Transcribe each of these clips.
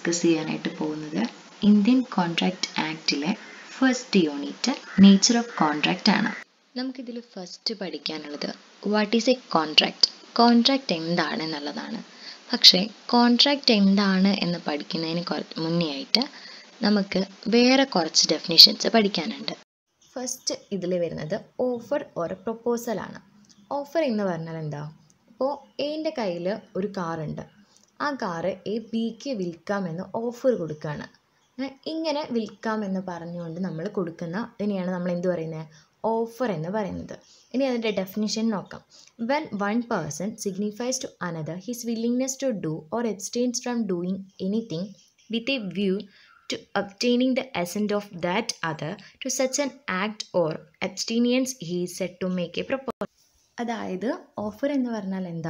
Discuss ചെയ്യാനായിട്ട് പോകുന്നത് Indian contract ആക്ടിലെ first unit nature of contract ആണ് നമുക്കിതിൽ ഫസ്റ്റ് പഠിക്കാനുള്ളത് what is a contract contract എന്താണ് എന്നുള്ളതാണ് പക്ഷേ കോൺട്രാക്റ്റ് എന്താണ് എന്ന് പഠിക്കുന്നതിന് കുറ- മുന്നേ ആയിട്ട് നമുക്ക് വേറെ കുറച്ച് ഡെഫിനേഷൻസ് പഠിക്കാനുണ്ട് ഫസ്റ്റ് ഇതിൽ വരുന്നത് ഓഫർ ഓർ പ്രൊപ്പോസൽ ആണ് ഓഫർ എന്ന് പറഞ്ഞാൽ എന്താ ഇപ്പോൾ എൻ്റെ കയ്യിൽ ഒരു കാറുണ്ട് ആ കാറ് എ ബിക്ക് വിൽക്കാമെന്ന് ഓഫർ കൊടുക്കുകയാണ് ഏ, ഇങ്ങനെ വിൽക്കാമെന്ന് പറഞ്ഞുകൊണ്ട് നമ്മൾ കൊടുക്കുന്ന ഇതിനെയാണ് നമ്മൾ എന്ത് പറയുന്നത് ഓഫർ എന്ന് പറയുന്നത് ഇനി അതിൻ്റെ ഡെഫിനിഷൻ നോക്കാം when one person signifies to another his willingness to do or abstains from doing anything with a view to obtaining the assent of that other to such an act or abstinence he is said to make a proposal അതായത് offer എന്ന് പറഞ്ഞാൽ എന്താ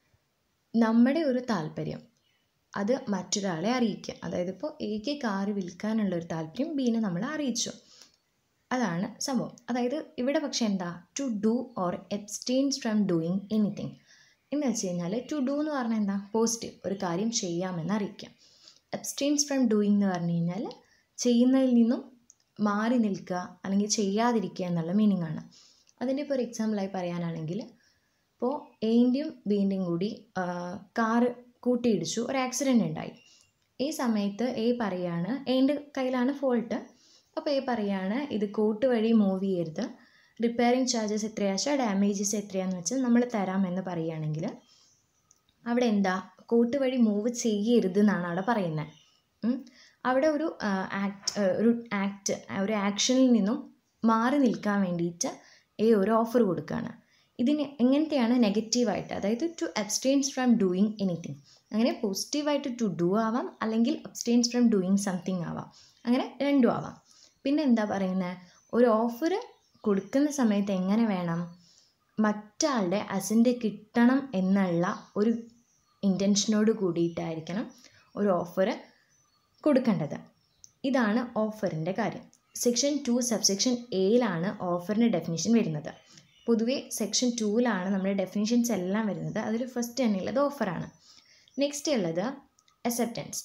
നമ്മുടെ ഒരു താല്പര്യം അത് മറ്റൊരാളെ അറിയിക്കുക അതായത് ഇപ്പോൾ എക്ക് കാറ് വിൽക്കാനുള്ള ഒരു താല്പര്യം ബീനെ നമ്മൾ അറിയിച്ചു അതാണ് സംഭവം അതായത് ഇവിടെ പക്ഷേ എന്താ to do or abstains from doing anything എന്ന് വെച്ച് കഴിഞ്ഞാൽ ടു ഡു എന്ന് പറഞ്ഞാൽ എന്താ പോസിറ്റീവ് ഒരു കാര്യം ചെയ്യാമെന്ന് അറിയിക്കാം അബ്സ്റ്റെയിൻസ് ഫ്രം ഡൂയിങ് എന്ന് പറഞ്ഞു കഴിഞ്ഞാൽ ചെയ്യുന്നതിൽ നിന്നും മാറി നിൽക്കുക അല്ലെങ്കിൽ ചെയ്യാതിരിക്കുക എന്നുള്ള മീനിങ് ആണ് അതിൻ്റെ ഇപ്പോൾ ഒരു എക്സാമ്പിളായി പറയാനാണെങ്കിൽ ഇപ്പോൾ എൻ്റെയും ബീൻ്റെയും കൂടി കാറ് കൂട്ടിയിടിച്ചു ഒരു ആക്സിഡൻ്റ് ഉണ്ടായി ഈ സമയത്ത് എ പറയാണ് എൻ്റെ കയ്യിലാണ് ഫോൾട്ട് അപ്പോൾ എ പറയാണ് ഇത് കോർട്ട് വഴി മൂവ് ചെയ്യരുത് റിപ്പയറിങ് ചാർജസ് എത്രയാച്ചാൽ ഡാമേജസ് എത്രയാണെന്ന് വെച്ചാൽ നമ്മൾ തരാമെന്ന് പറയുകയാണെങ്കിൽ അവിടെ എന്താ കോർട്ട് വഴി മൂവ് ചെയ്യരുത് എന്നാണ് അവിടെ പറയുന്നത് ഉം. അവിടെ ഒരു ആക്ട് ഒരു ആക്ട് ഒരു ആക്ഷനിൽ നിന്നും മാറി നിൽക്കാൻ വേണ്ടിയിട്ട് ഈ ഒരു ഓഫർ കൊടുക്കുകയാണ് ഇതിന് എങ്ങനത്തെയാണ് നെഗറ്റീവായിട്ട് അതായത് to abstains from doing anything അങ്ങനെ പോസിറ്റീവായിട്ട് ടു ഡു ആവാം അല്ലെങ്കിൽ അബ്സ്റ്റെയിൻസ് ഫ്രം ഡൂയിങ് സംതിങ് ആവാം അങ്ങനെ രണ്ടും ആവാം പിന്നെ എന്താ പറയുന്നത് ഒരു ഓഫർ കൊടുക്കുന്ന സമയത്ത് എങ്ങനെ വേണം മറ്റാളുടെ അസൻറ്റ് കിട്ടണം എന്നുള്ള ഒരു ഇൻറ്റൻഷനോട് കൂടിയിട്ടായിരിക്കണം ഒരു ഓഫർ കൊടുക്കേണ്ടത് ഇതാണ് ഓഫറിൻ്റെ കാര്യം സെക്ഷൻ ടു സബ്സെക്ഷൻ എയിലാണ് ഓഫറിൻ്റെ ഡെഫിനിഷൻ വരുന്നത് പൊതുവേ സെക്ഷൻ ടൂവിലാണ് നമ്മുടെ ഡെഫിനിഷൻസ് എല്ലാം വരുന്നത് അതിൽ ഫസ്റ്റ് തന്നെ ഉള്ളത് ഓഫറാണ് നെക്സ്റ്റ് ഉള്ളത് അക്സെപ്റ്റൻസ്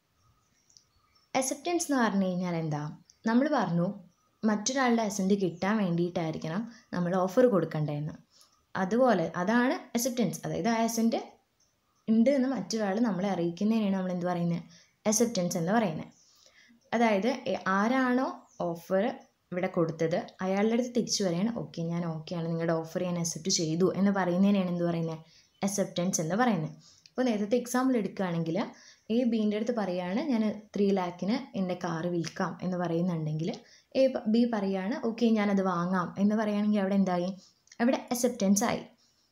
അക്സെപ്റ്റൻസ് എന്ന് പറഞ്ഞു കഴിഞ്ഞാൽ എന്താ നമ്മൾ പറഞ്ഞു മറ്റൊരാളുടെ അസൻറ്റ് കിട്ടാൻ വേണ്ടിയിട്ടായിരിക്കണം നമ്മൾ ഓഫർ കൊടുക്കേണ്ടതെന്ന് അതുപോലെ അതാണ് അക്സെപ്റ്റൻസ് അതായത് ആ അസൻറ്റ് ഉണ്ട് എന്ന് മറ്റൊരാൾ നമ്മളെ അറിയിക്കുന്നതിനാണ് നമ്മൾ എന്ത് പറയുന്നത് അക്സെപ്റ്റൻസ് എന്ന് പറയുന്നത് അതായത് എ- ആരാണോ ഓഫർ ഇവിടെ കൊടുത്തത് അയാളുടെ അടുത്ത് തിരിച്ചു പറയാണ് ഓക്കെ ഞാൻ ഓക്കെയാണ് നിങ്ങളുടെ ഓഫർ ഞാൻ അക്സെപ്റ്റ് ചെയ്തു എന്ന് പറയുന്നതിനാണ് എന്ത് പറയുന്നത് അക്സെപ്റ്റൻസ് എന്ന് പറയുന്നത് അപ്പോൾ നേരത്തെ എക്സാമ്പിൾ എടുക്കുകയാണെങ്കിൽ എ ബീൻ്റെ അടുത്ത് പറയാണ് ഞാൻ ത്രീ ലാക്കിന് എൻ്റെ കാറ് വിൽക്കാം എന്ന് പറയുന്നുണ്ടെങ്കിൽ എ ബി പറയാണ് ഓക്കെ ഞാനത് വാങ്ങാം എന്ന് പറയുകയാണെങ്കിൽ അവിടെ എന്തായി അവിടെ അക്സെപ്റ്റൻസ് ആയി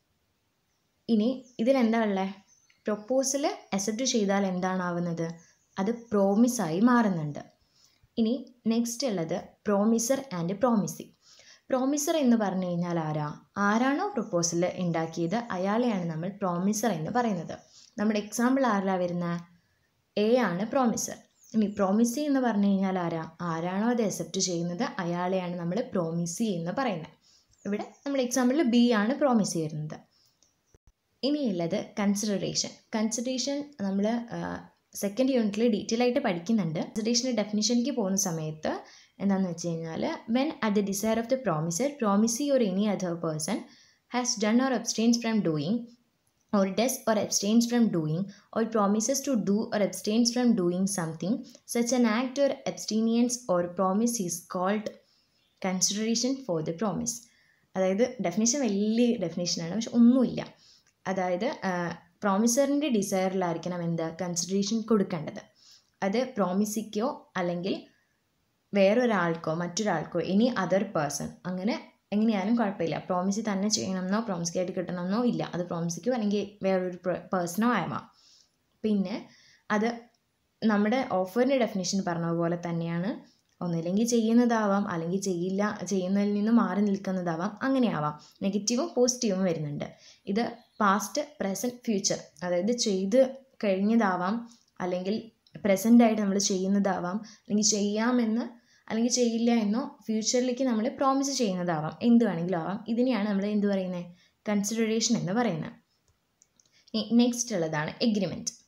ഇനി ഇതിലെന്താ ഉള്ളത് പ്രൊപ്പോസൽ അക്സെപ്റ്റ് ചെയ്താൽ എന്താണ് ആവുന്നത് അത് പ്രോമിസായി മാറുന്നുണ്ട് ഇനി നെക്സ്റ്റ് ഉള്ളത് പ്രോമിസർ ആൻഡ് പ്രോമിസി പ്രോമിസർ എന്ന് പറഞ്ഞു കഴിഞ്ഞാൽ ആരാ ആരാണോ പ്രൊപ്പോസൽ ഉണ്ടാക്കിയത് അയാളെയാണ് നമ്മൾ പ്രോമിസർ എന്ന് പറയുന്നത് നമ്മുടെ എക്സാമ്പിൾ ആരാ വരുന്ന എ ആണ് പ്രോമിസർ ഇനി പ്രോമിസി എന്ന് പറഞ്ഞു കഴിഞ്ഞാൽ ആരാ ആരാണോ അത് അക്സെപ്റ്റ് ചെയ്യുന്നത് അയാളെയാണ് നമ്മൾ പ്രോമിസി എന്ന് പറയുന്നത് ഇവിടെ നമ്മുടെ എക്സാമ്പിളിൽ ബി ആണ് പ്രോമിസ് ചെയ്യുന്നത് ഇനിയുള്ളത് കൺസിഡറേഷൻ കൺസിഡറേഷൻ നമ്മൾ സെക്കൻഡ് യൂണിറ്റിൽ ഡീറ്റെയിൽ ആയിട്ട് പഠിക്കുന്നുണ്ട് കൺസിഡറേഷൻ്റെ ഡെഫിനിഷനിലേക്ക് പോകുന്ന സമയത്ത് എന്താണെന്ന് വെച്ച് കഴിഞ്ഞാൽ when at the desire of the promisor promisee or any other person has done or abstains from doing or does or abstains from doing or promises to do or abstains from doing something such an act or abstinence or promise is called consideration for the promise അതായത് definition വലിയ ഡെഫിനേഷനാണ് പക്ഷെ ഒന്നുമില്ല അതായത് പ്രോമിസറിൻ്റെ ഡിസയറിലായിരിക്കണം എന്ത് consideration കൊടുക്കേണ്ടത് അത് പ്രോമിസിക്കോ അല്ലെങ്കിൽ വേറൊരാൾക്കോ മറ്റൊരാൾക്കോ എനി അതർ പേഴ്സൺ അങ്ങനെ എങ്ങനെയായാലും കുഴപ്പമില്ല പ്രോമിസ് തന്നെ ചെയ്യണമെന്നോ പ്രോമിസിക്കായിട്ട് കിട്ടണമെന്നോ ഇല്ല അത് പ്രോമിസിക്കോ അല്ലെങ്കിൽ വേറൊരു പേഴ്സണോ ആവാം പിന്നെ അത് നമ്മുടെ ഓഫറിൻ്റെ ഡെഫിനേഷൻ പറഞ്ഞ പോലെ തന്നെയാണ് ഒന്നില്ലെങ്കിൽ ചെയ്യുന്നതാവാം അല്ലെങ്കിൽ ചെയ്യില്ല ചെയ്യുന്നതിൽ നിന്ന് മാറി നിൽക്കുന്നതാവാം അങ്ങനെയാവാം നെഗറ്റീവും പോസിറ്റീവും വരുന്നുണ്ട് ഇത് പാസ്റ്റ് പ്രസൻറ്റ് ഫ്യൂച്ചർ അതായത് ചെയ്ത് കഴിഞ്ഞതാവാം അല്ലെങ്കിൽ പ്രസൻ്റായിട്ട് നമ്മൾ ചെയ്യുന്നതാവാം അല്ലെങ്കിൽ ചെയ്യാമെന്ന് അല്ലെങ്കിൽ ചെയ്യില്ല എന്നോ ഫ്യൂച്ചറിലേക്ക് നമ്മൾ പ്രോമിസ് ചെയ്യുന്നതാവാം എന്ത് വേണമെങ്കിലും ആവാം ഇതിനെയാണ് നമ്മൾ എന്ത് പറയുന്നത് കൺസിഡറേഷൻ എന്ന് പറയുന്നത് നെക്സ്റ്റ് ഉള്ളതാണ് എഗ്രിമെൻറ്റ്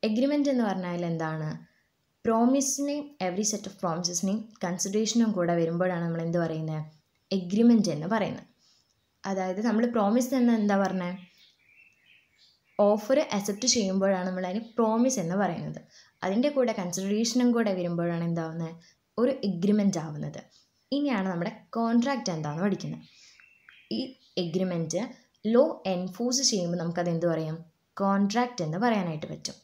എഗ്രിമെൻ്റ് എന്ന് പറഞ്ഞാൽ എന്താണ് പ്രോമിസിനെയും എവറി സെറ്റ് ഓഫ് പ്രോമിസസിനെയും കൺസിഡറേഷനും കൂടെ വരുമ്പോഴാണ് നമ്മൾ എന്ത് പറയുന്നത് എഗ്രിമെൻ്റ് എന്ന് പറയുന്നത് അതായത് നമ്മൾ പ്രോമിസ് എന്ന് എന്താ പറഞ്ഞത് ഓഫർ അക്സെപ്റ്റ് ചെയ്യുമ്പോഴാണ് നമ്മൾ അതിന് പ്രോമിസ് എന്ന് പറയുന്നത് അതിൻ്റെ കൂടെ കൺസിഡറേഷനും കൂടെ വരുമ്പോഴാണ് എന്താവുന്നത് ഒരു എഗ്രിമെൻ്റ് ആവുന്നത് ഇനിയാണ് നമ്മുടെ കോൺട്രാക്റ്റ് എന്താണെന്ന് പഠിക്കുന്നത് ഈ എഗ്രിമെൻറ്റ് ലോ എൻഫോഴ്സ് ചെയ്യുമ്പോൾ നമുക്കത് എന്ത് പറയാം കോൺട്രാക്റ്റ് എന്ന് പറയാനായിട്ട് പറ്റും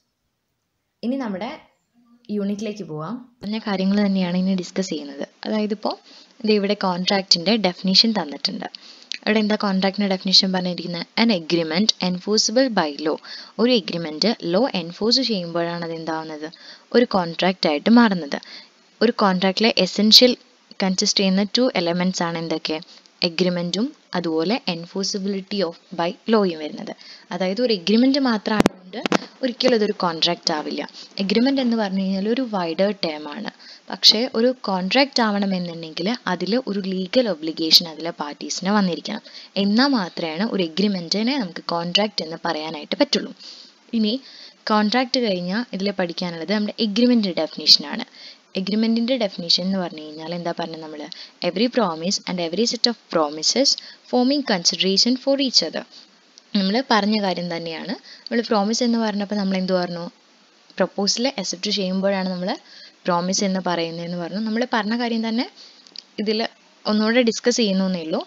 ഇനി നമ്മുടെ യൂണിറ്റിലേക്ക് പോവാം പറഞ്ഞ കാര്യങ്ങൾ തന്നെയാണ് ഇനി ഡിസ്കസ് ചെയ്യുന്നത് അതായത് ഇപ്പോൾ ഇത് ഇവിടെ കോൺട്രാക്റ്റിൻ്റെ ഡെഫിനിഷൻ തന്നിട്ടുണ്ട് അവിടെ എന്താ കോൺട്രാക്റ്റിൻ്റെ ഡെഫിനിഷൻ പറഞ്ഞിരിക്കുന്നത് an agreement enforceable by law ഒരു എഗ്രിമെൻറ്റ് ലോ എൻഫോഴ്സ് ചെയ്യുമ്പോഴാണ് അത് എന്താവുന്നത് ഒരു കോൺട്രാക്റ്റ് ആയിട്ട് മാറുന്നത് ഒരു കോൺട്രാക്റ്റിലെ എസെൻഷ്യൽ കൺസിസ്റ്റ് ചെയ്യുന്ന ടു എലമെൻറ്റ്സ് ആണ് എന്തൊക്കെ എഗ്രിമെൻറ്റും അതുപോലെ എൻഫോഴ്സിബിലിറ്റി ഓഫ് ബൈ ലോയും വരുന്നത് അതായത് ഒരു എഗ്രിമെൻറ്റ് മാത്രമായതുകൊണ്ട് ഒരിക്കലും അതൊരു കോൺട്രാക്റ്റ് ആവില്ല എഗ്രിമെൻ്റ് എന്ന് പറഞ്ഞു കഴിഞ്ഞാൽ ഒരു വൈഡർ ടേം ആണ് പക്ഷേ ഒരു കോൺട്രാക്റ്റ് ആവണമെന്നുണ്ടെങ്കിൽ അതിൽ ഒരു ലീഗൽ ഒബ്ലിഗേഷൻ അതിലെ പാർട്ടീസിന് വന്നിരിക്കണം എന്നാൽ മാത്രമേ ഒരു എഗ്രിമെൻറ്റിനെ നമുക്ക് കോൺട്രാക്റ്റ് എന്ന് പറയാനായിട്ട് പറ്റുള്ളൂ ഇനി കോൺട്രാക്റ്റ് കഴിഞ്ഞാൽ ഇതിൽ പഠിക്കാനുള്ളത് നമ്മുടെ എഗ്രിമെൻ്റ് ഡെഫിനേഷനാണ് എഗ്രിമെൻറ്റിൻ്റെ ഡെഫിനേഷൻ എന്ന് പറഞ്ഞു കഴിഞ്ഞാൽ എന്താ പറഞ്ഞത് നമ്മൾ every promise and every set of promises forming consideration for each other നമ്മൾ പറഞ്ഞ കാര്യം തന്നെയാണ് നമ്മൾ പ്രോമിസ് എന്ന് പറഞ്ഞപ്പോൾ നമ്മൾ എന്ത് പറഞ്ഞു പ്രപ്പോസൽ അക്സെപ്റ്റ് ചെയ്യുമ്പോഴാണ് നമ്മൾ പ്രോമിസ് എന്ന് പറയുന്നതെന്ന് പറഞ്ഞു നമ്മൾ പറഞ്ഞ കാര്യം തന്നെ ഇതിൽ ഒന്നുകൂടെ ഡിസ്കസ് ചെയ്യുന്നു എന്നേ ഉള്ളൂ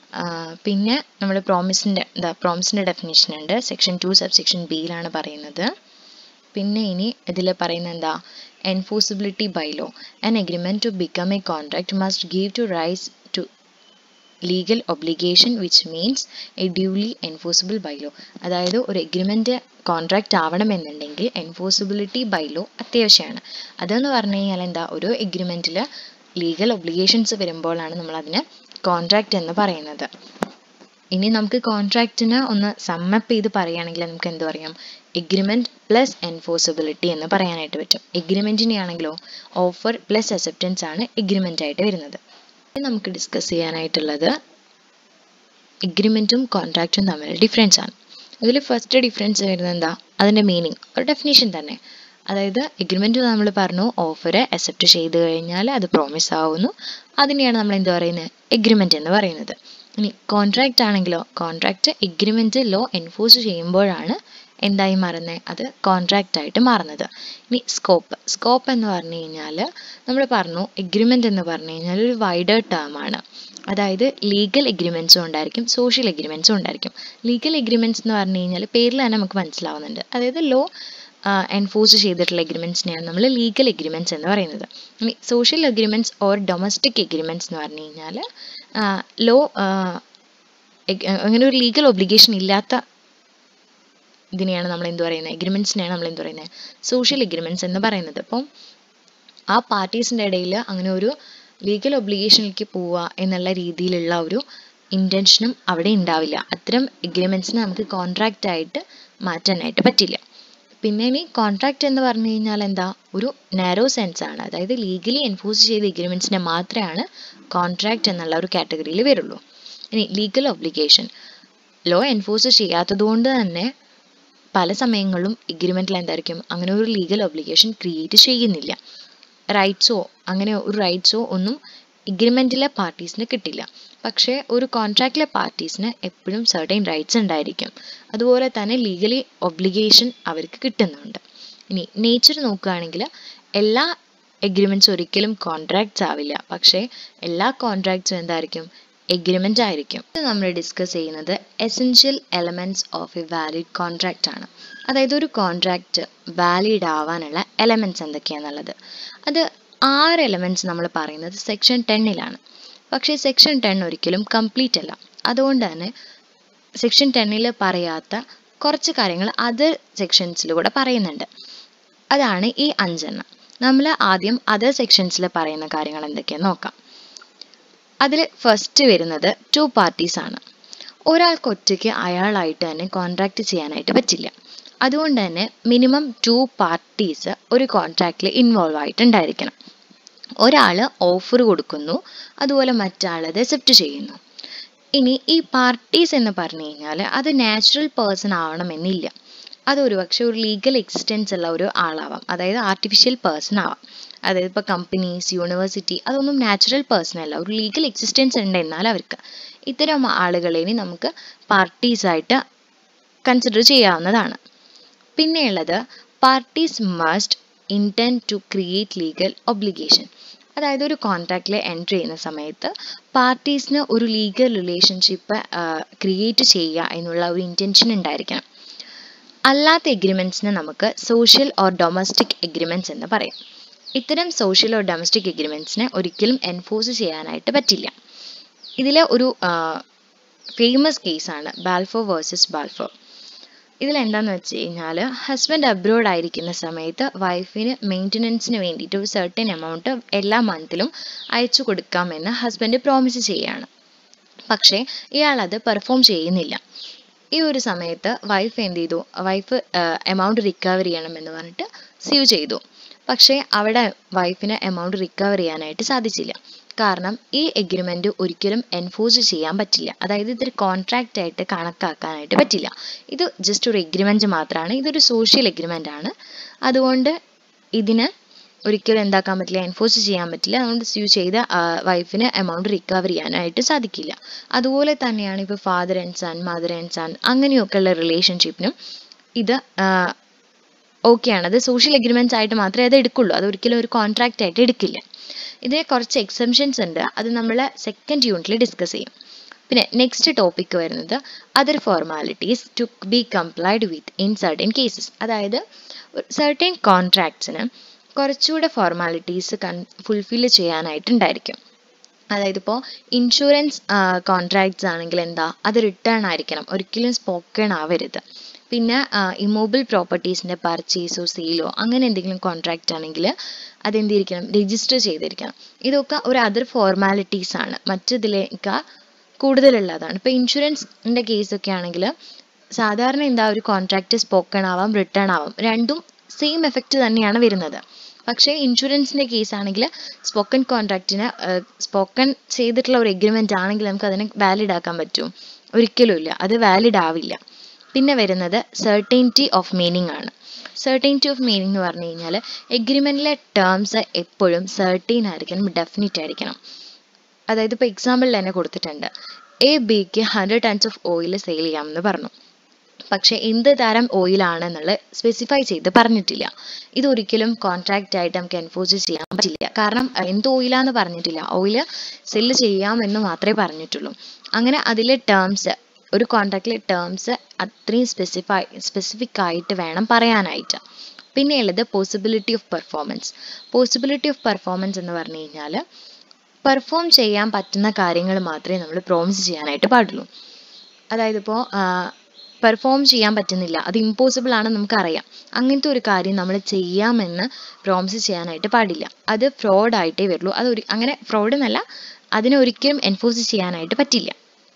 പിന്നെ നമ്മൾ പ്രോമിസിൻ്റെ എന്താ പ്രോമിസിൻ്റെ ഡെഫിനേഷൻ ഉണ്ട് സെക്ഷൻ ടു സബ് സെക്ഷൻ ബിയിലാണ് പറയുന്നത് പിന്നെ ഇനി ഇതിൽ പറയുന്നത് എന്താ enforceability by law an agreement to become a contract must give to rise to legal obligation which means a duly enforceable by law അതായത് ഒരു എഗ്രിമെൻറ്റ് കോൺട്രാക്റ്റ് ആവണമെന്നുണ്ടെങ്കിൽ എൻഫോഴ്സിബിലിറ്റി ബൈ ലോ അത്യാവശ്യമാണ് അതെന്ന് പറഞ്ഞു കഴിഞ്ഞാൽ എന്താ ഒരു എഗ്രിമെൻറ്റിൽ ലീഗൽ ഒബ്ലിഗേഷൻസ് വരുമ്പോഴാണ് നമ്മൾ അതിന് കോൺട്രാക്റ്റ് എന്ന് പറയുന്നത് ഇനി നമുക്ക് കോൺട്രാക്റ്റിന് ഒന്ന് സമ്മപ്പ് ചെയ്ത് പറയുകയാണെങ്കിൽ നമുക്ക് എന്ത് പറയാം എഗ്രിമെൻറ്റ് പ്ലസ് എൻഫോഴ്സിബിലിറ്റി എന്ന് പറയാനായിട്ട് പറ്റും എഗ്രിമെൻറ്റിനെ ആണെങ്കിലോ ഓഫർ പ്ലസ് അക്സെപ്റ്റൻസ് ആണ് എഗ്രിമെൻ്റ് ആയിട്ട് വരുന്നത് ഇനി നമുക്ക് ഡിസ്കസ് ചെയ്യാനായിട്ടുള്ളത് എഗ്രിമെൻറ്റും കോൺട്രാക്റ്റും തമ്മിൽ ഡിഫറൻസ് ആണ് അതിൽ ഫസ്റ്റ് ഡിഫറൻസ് വരുന്നത് എന്താ അതിൻ്റെ മീനിങ് ഒരു ഡെഫിനേഷൻ തന്നെ അതായത് എഗ്രിമെൻറ്റ് നമ്മൾ പറഞ്ഞു ഓഫർ അക്സെപ്റ്റ് ചെയ്ത് കഴിഞ്ഞാൽ അത് പ്രോമിസ് ആവുന്നു അതിനെയാണ് നമ്മൾ എന്ത് പറയുന്നത് എഗ്രിമെൻറ്റ് എന്ന് പറയുന്നത് ഇനി കോൺട്രാക്റ്റ് ആണെങ്കിലോ കോൺട്രാക്റ്റ് എഗ്രിമെൻറ്റ് ലോ എൻഫോഴ്സ് ചെയ്യുമ്പോഴാണ് എന്തായി മാറുന്നത് അത് കോൺട്രാക്റ്റ് ആയിട്ട് മാറുന്നത് ഇനി സ്കോപ്പ് സ്കോപ്പ് എന്ന് പറഞ്ഞു കഴിഞ്ഞാൽ നമ്മൾ പറഞ്ഞു എഗ്രിമെൻ്റ് എന്ന് പറഞ്ഞു കഴിഞ്ഞാൽ ഒരു വൈഡർ ടേം ആണ് അതായത് ലീഗൽ എഗ്രിമെൻസും ഉണ്ടായിരിക്കും സോഷ്യൽ എഗ്രിമെൻസും ഉണ്ടായിരിക്കും ലീഗൽ എഗ്രിമെൻറ്റ്സ് എന്ന് പറഞ്ഞു കഴിഞ്ഞാൽ പേരിൽ തന്നെ നമുക്ക് മനസ്സിലാവുന്നുണ്ട് അതായത് ലോ എൻഫോഴ്സ് ചെയ്തിട്ടുള്ള എഗ്രിമെൻറ്റ്സിനെയാണ് നമ്മൾ ലീഗൽ എഗ്രിമെൻറ്റ്സ് എന്ന് പറയുന്നത് ഇനി social agreements or domestic agreements എന്ന് പറഞ്ഞു കഴിഞ്ഞാൽ ലോ അങ്ങനെ ഒരു ലീഗൽ ഒബ്ലിഗേഷൻ ഇല്ലാത്ത ഇതിനെയാണ് നമ്മൾ എന്ത് പറയുന്നത് എഗ്രിമെൻറ്റ്സിനെയാണ് നമ്മൾ എന്ത് പറയുന്നത് സോഷ്യൽ എഗ്രിമെൻറ്റ്സ് എന്ന് പറയുന്നത് അപ്പം ആ പാർട്ടീസിൻ്റെ ഇടയിൽ അങ്ങനെ ഒരു ലീഗൽ ഒബ്ലിഗേഷനിലേക്ക് പോവുക എന്നുള്ള രീതിയിലുള്ള ഒരു ഇൻറ്റൻഷനും അവിടെ ഉണ്ടാവില്ല അത്തരം എഗ്രിമെൻറ്റ്സിനെ നമുക്ക് കോൺട്രാക്റ്റ് ആയിട്ട് മാറ്റാനായിട്ട് പറ്റില്ല പിന്നെ ഇനി കോൺട്രാക്റ്റ് എന്ന് പറഞ്ഞു കഴിഞ്ഞാൽ എന്താ ഒരു നാരോ സെൻസ് ആണ് അതായത് ലീഗലി എൻഫോഴ്സ് ചെയ്ത എഗ്രിമെൻറ്റ്സിനെ മാത്രമാണ് കോൺട്രാക്റ്റ് എന്നുള്ള ഒരു കാറ്റഗറിയിൽ വരുള്ളൂ ഇനി ലീഗൽ ഒബ്ലിഗേഷൻ ലോ എൻഫോഴ്സ് ചെയ്യാത്തതുകൊണ്ട് തന്നെ പല സമയങ്ങളിലും എഗ്രിമെൻറ്റിൽ എന്തായിരിക്കും അങ്ങനെ ഒരു ലീഗൽ ഒബ്ലിഗേഷൻ ക്രിയേറ്റ് ചെയ്യുന്നില്ല റൈറ്റ്സോ അങ്ങനെ ഒരു റൈറ്റ്സോ ഒന്നും എഗ്രിമെൻറ്റിലെ പാർട്ടീസിന് കിട്ടില്ല പക്ഷേ ഒരു കോൺട്രാക്റ്റിലെ പാർട്ടീസിന് എപ്പോഴും സർട്ടൈൻ റൈറ്റ്സ് ഉണ്ടായിരിക്കും അതുപോലെ തന്നെ ലീഗലി ഒബ്ലിഗേഷൻ അവർക്ക് കിട്ടുന്നുണ്ട് ഇനി നേച്ചർ നോക്കുകയാണെങ്കിൽ എല്ലാ എഗ്രിമെൻറ്റ്സ് ഒരിക്കലും കോൺട്രാക്ട്സ് ആവില്ല പക്ഷേ എല്ലാ കോൺട്രാക്ട്സും എന്തായിരിക്കും എഗ്രിമെൻ്റ് ആയിരിക്കും ഇത് നമ്മൾ ഡിസ്കസ് ചെയ്യുന്നത് essential elements of a valid contract ആണ് അതായത് ഒരു കോൺട്രാക്റ്റ് വാലിഡ് ആവാനുള്ള എലമെൻറ്റ്സ് എന്തൊക്കെയാണെന്നുള്ളത് അത് ആറ് എലമെൻറ്റ്സ് നമ്മൾ പറയുന്നത് സെക്ഷൻ ടെന്നിലാണ് പക്ഷേ സെക്ഷൻ ടെൻ ഒരിക്കലും കംപ്ലീറ്റ് അല്ല അതുകൊണ്ട് തന്നെ സെക്ഷൻ ടെന്നിൽ പറയാത്ത കുറച്ച് കാര്യങ്ങൾ അതർ സെക്ഷൻസിലൂടെ പറയുന്നുണ്ട് അതാണ് ഈ അഞ്ചെണ്ണം നമ്മൾ ആദ്യം അതർ സെക്ഷൻസിൽ പറയുന്ന കാര്യങ്ങൾ എന്തൊക്കെയാണെന്ന് നോക്കാം അതിൽ ഫസ്റ്റ് വരുന്നത് ടു പാർട്ടീസ് ആണ് ഒരാൾക്ക് ഒറ്റയ്ക്ക് അയാളായിട്ട് തന്നെ കോൺട്രാക്ട് ചെയ്യാനായിട്ട് പറ്റില്ല അതുകൊണ്ട് തന്നെ മിനിമം ടു പാർട്ടീസ് ഒരു കോൺട്രാക്റ്റിൽ ഇൻവോൾവ് ആയിട്ടുണ്ടായിരിക്കണം ഒരാൾ ഓഫർ കൊടുക്കുന്നു അതുപോലെ മറ്റാൾ അത് അക്സെപ്റ്റ് ചെയ്യുന്നു ഇനി ഈ പാർട്ടീസ് എന്ന് പറഞ്ഞു കഴിഞ്ഞാൽ അത് നാച്ചുറൽ പേഴ്സൺ ആവണമെന്നില്ല അത് ഒരുപക്ഷെ ഒരു ലീഗൽ എക്സിസ്റ്റൻസ് ഉള്ള ഒരു ആളാവാം അതായത് ആർട്ടിഫിഷ്യൽ പേഴ്സൺ ആവാം അതായത് ഇപ്പോൾ കമ്പനീസ് യൂണിവേഴ്സിറ്റി അതൊന്നും നാച്ചുറൽ പേഴ്സൺ അല്ല ഒരു ലീഗൽ എക്സിസ്റ്റൻസ് ഉണ്ട് എന്നാൽ അവർക്ക് ഇത്തരം ആളുകളെ നമുക്ക് പാർട്ടീസ് ആയിട്ട് കൺസിഡർ ചെയ്യാവുന്നതാണ് പിന്നെയുള്ളത് parties must intend to create legal obligation അതായത് ഒരു കോൺട്രാക്റ്റിൽ എൻട്രി ചെയ്യുന്ന സമയത്ത് പാർട്ടീസിന് ഒരു ലീഗൽ റിലേഷൻഷിപ്പ് ക്രിയേറ്റ് ചെയ്യുക എന്നുള്ള ഒരു ഇൻറ്റൻഷൻ ഉണ്ടായിരിക്കണം അല്ലാത്ത എഗ്രിമെൻറ്റ്സിന് നമുക്ക് സോഷ്യൽ ഓർ ഡൊമസ്റ്റിക് എഗ്രിമെൻറ്റ്സ് എന്ന് പറയും ഇത്തരം സോഷ്യൽ ഓർ ഡൊമസ്റ്റിക് എഗ്രിമെൻറ്റ്സിനെ ഒരിക്കലും എൻഫോഴ്സ് ചെയ്യാനായിട്ട് പറ്റില്ല ഇതിലെ ഒരു ഫേമസ് കേസാണ് ബാൽഫോ വേഴ്സസ് ബാൽഫോ ഇതിൽ എന്താന്ന് വെച്ച് കഴിഞ്ഞാൽ ഹസ്ബൻഡ് അബ്രോഡ് ആയിരിക്കുന്ന സമയത്ത് വൈഫിന് മെയിൻ്റനൻസിന് വേണ്ടിയിട്ട് ഒരു സർട്ടൻ എമൗണ്ട് എല്ലാ മന്തിലും അയച്ചു കൊടുക്കാമെന്ന് ഹസ്ബൻഡ് പ്രോമിസ് ചെയ്യുകയാണ് പക്ഷേ ഇയാൾ അത് പെർഫോം ചെയ്യുന്നില്ല ഈ ഒരു സമയത്ത് വൈഫ് എന്ത് ചെയ്തു വൈഫ് എമൗണ്ട് റിക്കവർ ചെയ്യണമെന്ന് പറഞ്ഞിട്ട് സ്യൂ ചെയ്തു പക്ഷേ അവിടെ വൈഫിന് എമൗണ്ട് റിക്കവർ ചെയ്യാനായിട്ട് സാധിച്ചില്ല കാരണം ഈ എഗ്രിമെന്റ് ഒരിക്കലും എൻഫോഴ്സ് ചെയ്യാൻ പറ്റില്ല അതായത് ഇതൊരു കോൺട്രാക്റ്റ് ആയിട്ട് കണക്കാക്കാനായിട്ട് പറ്റില്ല ഇത് ജസ്റ്റ് ഒരു എഗ്രിമെന്റ് മാത്രമാണ് ഇതൊരു സോഷ്യൽ എഗ്രിമെന്റ് ആണ് അതുകൊണ്ട് ഇതിന് ഒരിക്കലും എന്താക്കാൻ പറ്റില്ല എൻഫോഴ്സ് ചെയ്യാൻ പറ്റില്ല അതുകൊണ്ട് സ്യൂ ചെയ്ത വൈഫിന് എമൗണ്ട് റിക്കവർ ചെയ്യാനായിട്ട് സാധിക്കില്ല അതുപോലെ തന്നെയാണ് ഇപ്പോൾ father and son mother and son അങ്ങനെയൊക്കെയുള്ള റിലേഷൻഷിപ്പിനും ഇത് ഓക്കെയാണ് അത് സോഷ്യൽ എഗ്രിമെന്റ്സ് ആയിട്ട് മാത്രമേ അത് എടുക്കുള്ളൂ അത് ഒരിക്കലും ഒരു കോൺട്രാക്റ്റ് ആയിട്ട് എടുക്കില്ല ഇതിന് കുറച്ച് എക്സംഷൻസ് ഉണ്ട് അത് നമ്മൾ സെക്കൻഡ് യൂണിറ്റിൽ ഡിസ്കസ് ചെയ്യും പിന്നെ നെക്സ്റ്റ് ടോപ്പിക് വരുന്നത് other formalities to be complied with in certain cases അതായത് സർട്ടൻ കോൺട്രാക്ട്സിന് കുറച്ചുകൂടെ ഫോർമാലിറ്റീസ് കൺ ഫുൾഫിൽ ചെയ്യാനായിട്ടുണ്ടായിരിക്കും അതായത് ഇപ്പോൾ ഇൻഷുറൻസ് കോൺട്രാക്ട്സ് ആണെങ്കിൽ എന്താ അത് റിട്ടേൺ ആയിരിക്കണം ഒരിക്കലും സ്പോക്കൺ ആവരുത് പിന്നെ ഇമോബിൾ പ്രോപ്പർട്ടീസിൻ്റെ പർച്ചേസോ സെയിലോ അങ്ങനെ എന്തെങ്കിലും കോൺട്രാക്റ്റ് ആണെങ്കിൽ അതെന്തിരിക്കണം രജിസ്റ്റർ ചെയ്തിരിക്കണം ഇതൊക്കെ ഒരു അതർ ഫോർമാലിറ്റീസ് ആണ് മറ്റിതിലേക്ക് കൂടുതലുള്ളതാണ് ഇപ്പോൾ ഇൻഷുറൻസിൻ്റെ കേസൊക്കെ ആണെങ്കിൽ സാധാരണ എന്താ ഒരു കോൺട്രാക്റ്റ് സ്പോക്കൺ ആവാം റിട്ടേൺ ആവാം രണ്ടും സെയിം എഫക്റ്റ് തന്നെയാണ് വരുന്നത് പക്ഷേ ഇൻഷുറൻസിൻ്റെ കേസ് ആണെങ്കിൽ സ്പോക്കൺ കോൺട്രാക്റ്റിന് സ്പോക്കൺ ചെയ്തിട്ടുള്ള ഒരു എഗ്രിമെൻ്റ് ആണെങ്കിൽ നമുക്ക് അതിനെ വാലിഡ് ആക്കാൻ പറ്റും ഒരിക്കലും ഇല്ല അത് വാലിഡ് ആവില്ല പിന്നെ വരുന്നത് സെർട്ടൈൻറ്റി ഓഫ് മീനിങ് ആണ് സെർട്ടൈൻറ്റി ഓഫ് മീനിങ് എന്ന് പറഞ്ഞു കഴിഞ്ഞാൽ എഗ്രിമെൻറ്റിലെ ടേംസ് എപ്പോഴും സെർട്ടൈൻ ആയിരിക്കണം ഡെഫിനിറ്റ് ആയിരിക്കണം അതായത് ഇപ്പോൾ എക്സാമ്പിൾ തന്നെ കൊടുത്തിട്ടുണ്ട് എ ബിക്ക് hundred tons of oil sale ചെയ്യാമെന്ന് പറഞ്ഞു പക്ഷെ എന്ത് തരം ഓയിലാണെന്നുള്ളത് സ്പെസിഫൈ ചെയ്ത് പറഞ്ഞിട്ടില്ല ഇത് ഒരിക്കലും കോൺട്രാക്റ്റ് ആയിട്ട് നമുക്ക് എൻഫോഴ്സ് ചെയ്യാൻ പറ്റില്ല കാരണം എന്ത് ഓയിലാന്ന് പറഞ്ഞിട്ടില്ല ഓയിൽ സെല്ല് ചെയ്യാമെന്ന് മാത്രമേ പറഞ്ഞിട്ടുള്ളൂ അങ്ങനെ അതിലെ ടേംസ് ഒരു കോൺട്രാക്റ്റിലെ ടേംസ് അത്രയും സ്പെസിഫൈ സ്പെസിഫിക് ആയിട്ട് വേണം പറയാനായിട്ട് പിന്നെയുള്ളത് possibility of performance possibility of performance എന്ന് പറഞ്ഞു കഴിഞ്ഞാൽ പെർഫോം ചെയ്യാൻ പറ്റുന്ന കാര്യങ്ങൾ മാത്രമേ നമ്മൾ പ്രോമിസ് ചെയ്യാനായിട്ട് പാടുള്ളൂ അതായത് ഇപ്പോൾ പെർഫോം ചെയ്യാൻ പറ്റുന്നില്ല അത് ഇമ്പോസിബിൾ ആണെന്ന് നമുക്കറിയാം അങ്ങനത്തെ ഒരു കാര്യം നമ്മൾ ചെയ്യാമെന്ന് പ്രോമിസ് ചെയ്യാനായിട്ട് പാടില്ല അത് ഫ്രോഡ് ആയിട്ടേ വരുള്ളൂ അത് ഒരു അങ്ങനെ ഫ്രോഡ് എന്നല്ല അതിനെ ഒരിക്കലും എൻഫോഴ്സ് ചെയ്യാനായിട്ട് പറ്റില്ല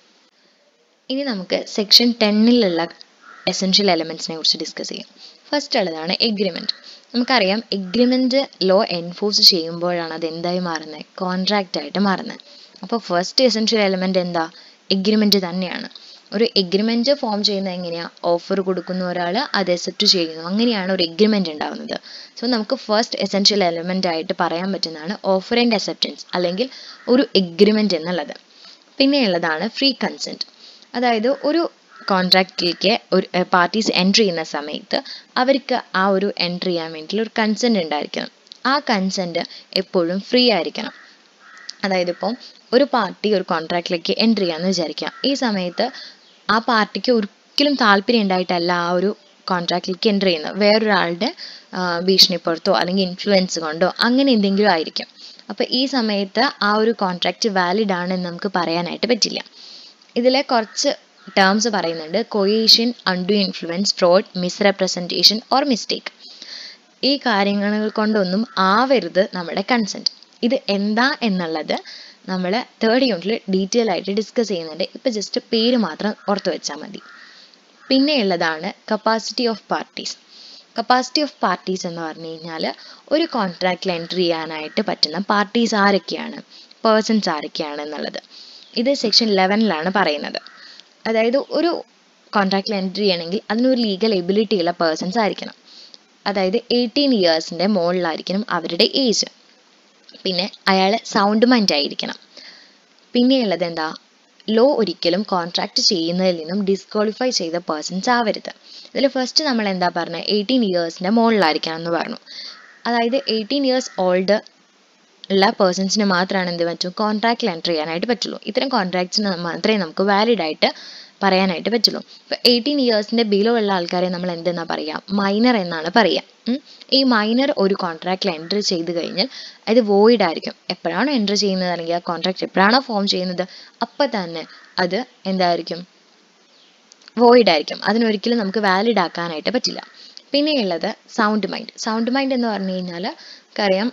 ഇനി നമുക്ക് സെക്ഷൻ ടെന്നിലുള്ള എസെൻഷ്യൽ എലമെന്റ്സിനെ കുറിച്ച് ഡിസ്കസ് ചെയ്യാം ഫസ്റ്റ് ഉള്ളതാണ് എഗ്രിമെന്റ് നമുക്കറിയാം എഗ്രിമെന്റ് ലോ എൻഫോഴ്സ് ചെയ്യുമ്പോഴാണ് അത് എന്തായി മാറുന്നത് കോൺട്രാക്റ്റ് ആയിട്ട് മാറുന്നത് അപ്പോൾ ഫസ്റ്റ് എസെൻഷ്യൽ എലമെന്റ് എന്താ എഗ്രിമെന്റ് തന്നെയാണ് ഒരു എഗ്രിമെന്റ് ഫോം ചെയ്യുന്നത് എങ്ങനെയാ ഓഫർ കൊടുക്കുന്ന ഒരാൾ അത് അക്സെപ്റ്റ് ചെയ്യുന്നു അങ്ങനെയാണ് ഒരു എഗ്രിമെന്റ് ഉണ്ടാവുന്നത് സോ നമുക്ക് ഫസ്റ്റ് എസെൻഷ്യൽ എലമെന്റ് ആയിട്ട് പറയാൻ പറ്റുന്നതാണ് ഓഫർ ആൻഡ് അക്സെപ്റ്റൻസ് അല്ലെങ്കിൽ ഒരു എഗ്രിമെന്റ് എന്നുള്ളത് പിന്നെയുള്ളതാണ് ഫ്രീ കൺസെന്റ് അതായത് ഒരു കോൺട്രാക്റ്റിലേക്ക് ഒരു പാർട്ടീസ് എൻട്രി ചെയ്യുന്ന സമയത്ത് അവർക്ക് ആ ഒരു എൻട്രി ചെയ്യാൻ വേണ്ടിയിട്ടുള്ള ഒരു കൺസെന്റ് ഉണ്ടായിരിക്കണം ആ കൺസെന്റ് എപ്പോഴും ഫ്രീ ആയിരിക്കണം അതായത് ഇപ്പോൾ ഒരു പാർട്ടി ഒരു കോൺട്രാക്റ്റിലേക്ക് എൻട്രി ചെയ്യാന്ന് വിചാരിക്കാം ഈ സമയത്ത് ആ പാർട്ടിക്ക് ഒരിക്കലും താല്പര്യം ഉണ്ടായിട്ടല്ല ആ ഒരു കോൺട്രാക്റ്റിലേക്ക് എൻട്രി ചെയ്യുന്നത് വേറൊരാളുടെ ഭീഷണിപ്പുറത്തോ അല്ലെങ്കിൽ ഇൻഫ്ലുവൻസ് കൊണ്ടോ അങ്ങനെ എന്തെങ്കിലും ആയിരിക്കും അപ്പോൾ ഈ സമയത്ത് ആ ഒരു കോൺട്രാക്റ്റ് വാലിഡ് ആണെന്ന് നമുക്ക് പറയാനായിട്ട് പറ്റില്ല ഇതിലെ കുറച്ച് ടേംസ് പറയുന്നുണ്ട് coercion undue influence fraud misrepresentation or mistake ഈ കാര്യങ്ങൾ കൊണ്ടൊന്നും ആവരുത് നമ്മുടെ കൺസെൻറ്റ് ഇത് എന്താ എന്നുള്ളത് നമ്മൾ തേർഡ് യൂണിറ്റിൽ ഡീറ്റെയിൽ ആയിട്ട് ഡിസ്കസ് ചെയ്യുന്നുണ്ട് ഇപ്പം ജസ്റ്റ് പേര് മാത്രം ഓർത്ത് വെച്ചാൽ മതി പിന്നെയുള്ളതാണ് capacity of parties capacity of parties എന്ന് പറഞ്ഞു കഴിഞ്ഞാൽ ഒരു കോൺട്രാക്റ്റിൽ എൻട്രി ചെയ്യാനായിട്ട് പറ്റുന്ന പാർട്ടീസ് ആരൊക്കെയാണ് പേഴ്സൺസ് ആരൊക്കെയാണ് എന്നുള്ളത് ഇത് സെക്ഷൻ ലെവനിലാണ് പറയുന്നത് അതായത് ഒരു കോൺട്രാക്റ്റിൽ എൻട്രി ചെയ്യണമെങ്കിൽ അതിനൊരു ലീഗൽ എബിലിറ്റി ഉള്ള പേഴ്സൺസ് ആയിരിക്കണം അതായത് എയ്റ്റീൻ ഇയേഴ്സിൻ്റെ മുകളിലായിരിക്കണം അവരുടെ ഏജ് പിന്നെ അയാൾ സൗണ്ട് മൈൻഡ് ആയിരിക്കണം പിന്നെയുള്ളത് എന്താ ലോ ഒരിക്കലും കോൺട്രാക്ട് ചെയ്യുന്നതിൽ നിന്നും ഡിസ്ക്വാളിഫൈ ചെയ്ത പേഴ്സൺസ് ആവരുത് ഇതിൽ ഫസ്റ്റ് നമ്മൾ എന്താ പറഞ്ഞത് എയ്റ്റീൻ ഇയേഴ്സിൻ്റെ മുകളിലായിരിക്കണം എന്ന് പറഞ്ഞു അതായത് എയ്റ്റീൻ ഇയേഴ്സ് ഓൾഡ് ഉള്ള പേഴ്സൺസിന് മാത്രമാണ് എന്ത് പറ്റും കോൺട്രാക്റ്റിൽ എൻ്റർ ചെയ്യാനായിട്ട് പറ്റുള്ളൂ ഇത്തരം കോൺട്രാക്ട്സിന് മാത്രമേ നമുക്ക് വാലിഡ് ആയിട്ട് പറയാനായിട്ട് പറ്റുള്ളൂ ഇപ്പോൾ എയ്റ്റീൻ ഇയേഴ്സിൻ്റെ ബിലോ ഉള്ള ആൾക്കാരെ നമ്മൾ എന്തെന്നാ പറയുക മൈനർ എന്നാണ് പറയുക ഉം. ഈ മൈനർ ഒരു കോൺട്രാക്റ്റിൽ എൻ്റർ ചെയ്ത് കഴിഞ്ഞാൽ അത് വോയിഡ് ആയിരിക്കും എപ്പോഴാണോ എൻ്റർ ചെയ്യുന്നത് അല്ലെങ്കിൽ ആ കോൺട്രാക്ട് എപ്പോഴാണോ ഫോം ചെയ്യുന്നത് അപ്പം തന്നെ അത് എന്തായിരിക്കും വോയിഡ് ആയിരിക്കും അതിനൊരിക്കലും നമുക്ക് വാലിഡ് ആക്കാനായിട്ട് പറ്റില്ല പിന്നെയുള്ളത് സൗണ്ട് മൈൻഡ് സൗണ്ട് മൈൻഡ് എന്ന് പറഞ്ഞു കഴിഞ്ഞാൽ നമുക്കറിയാം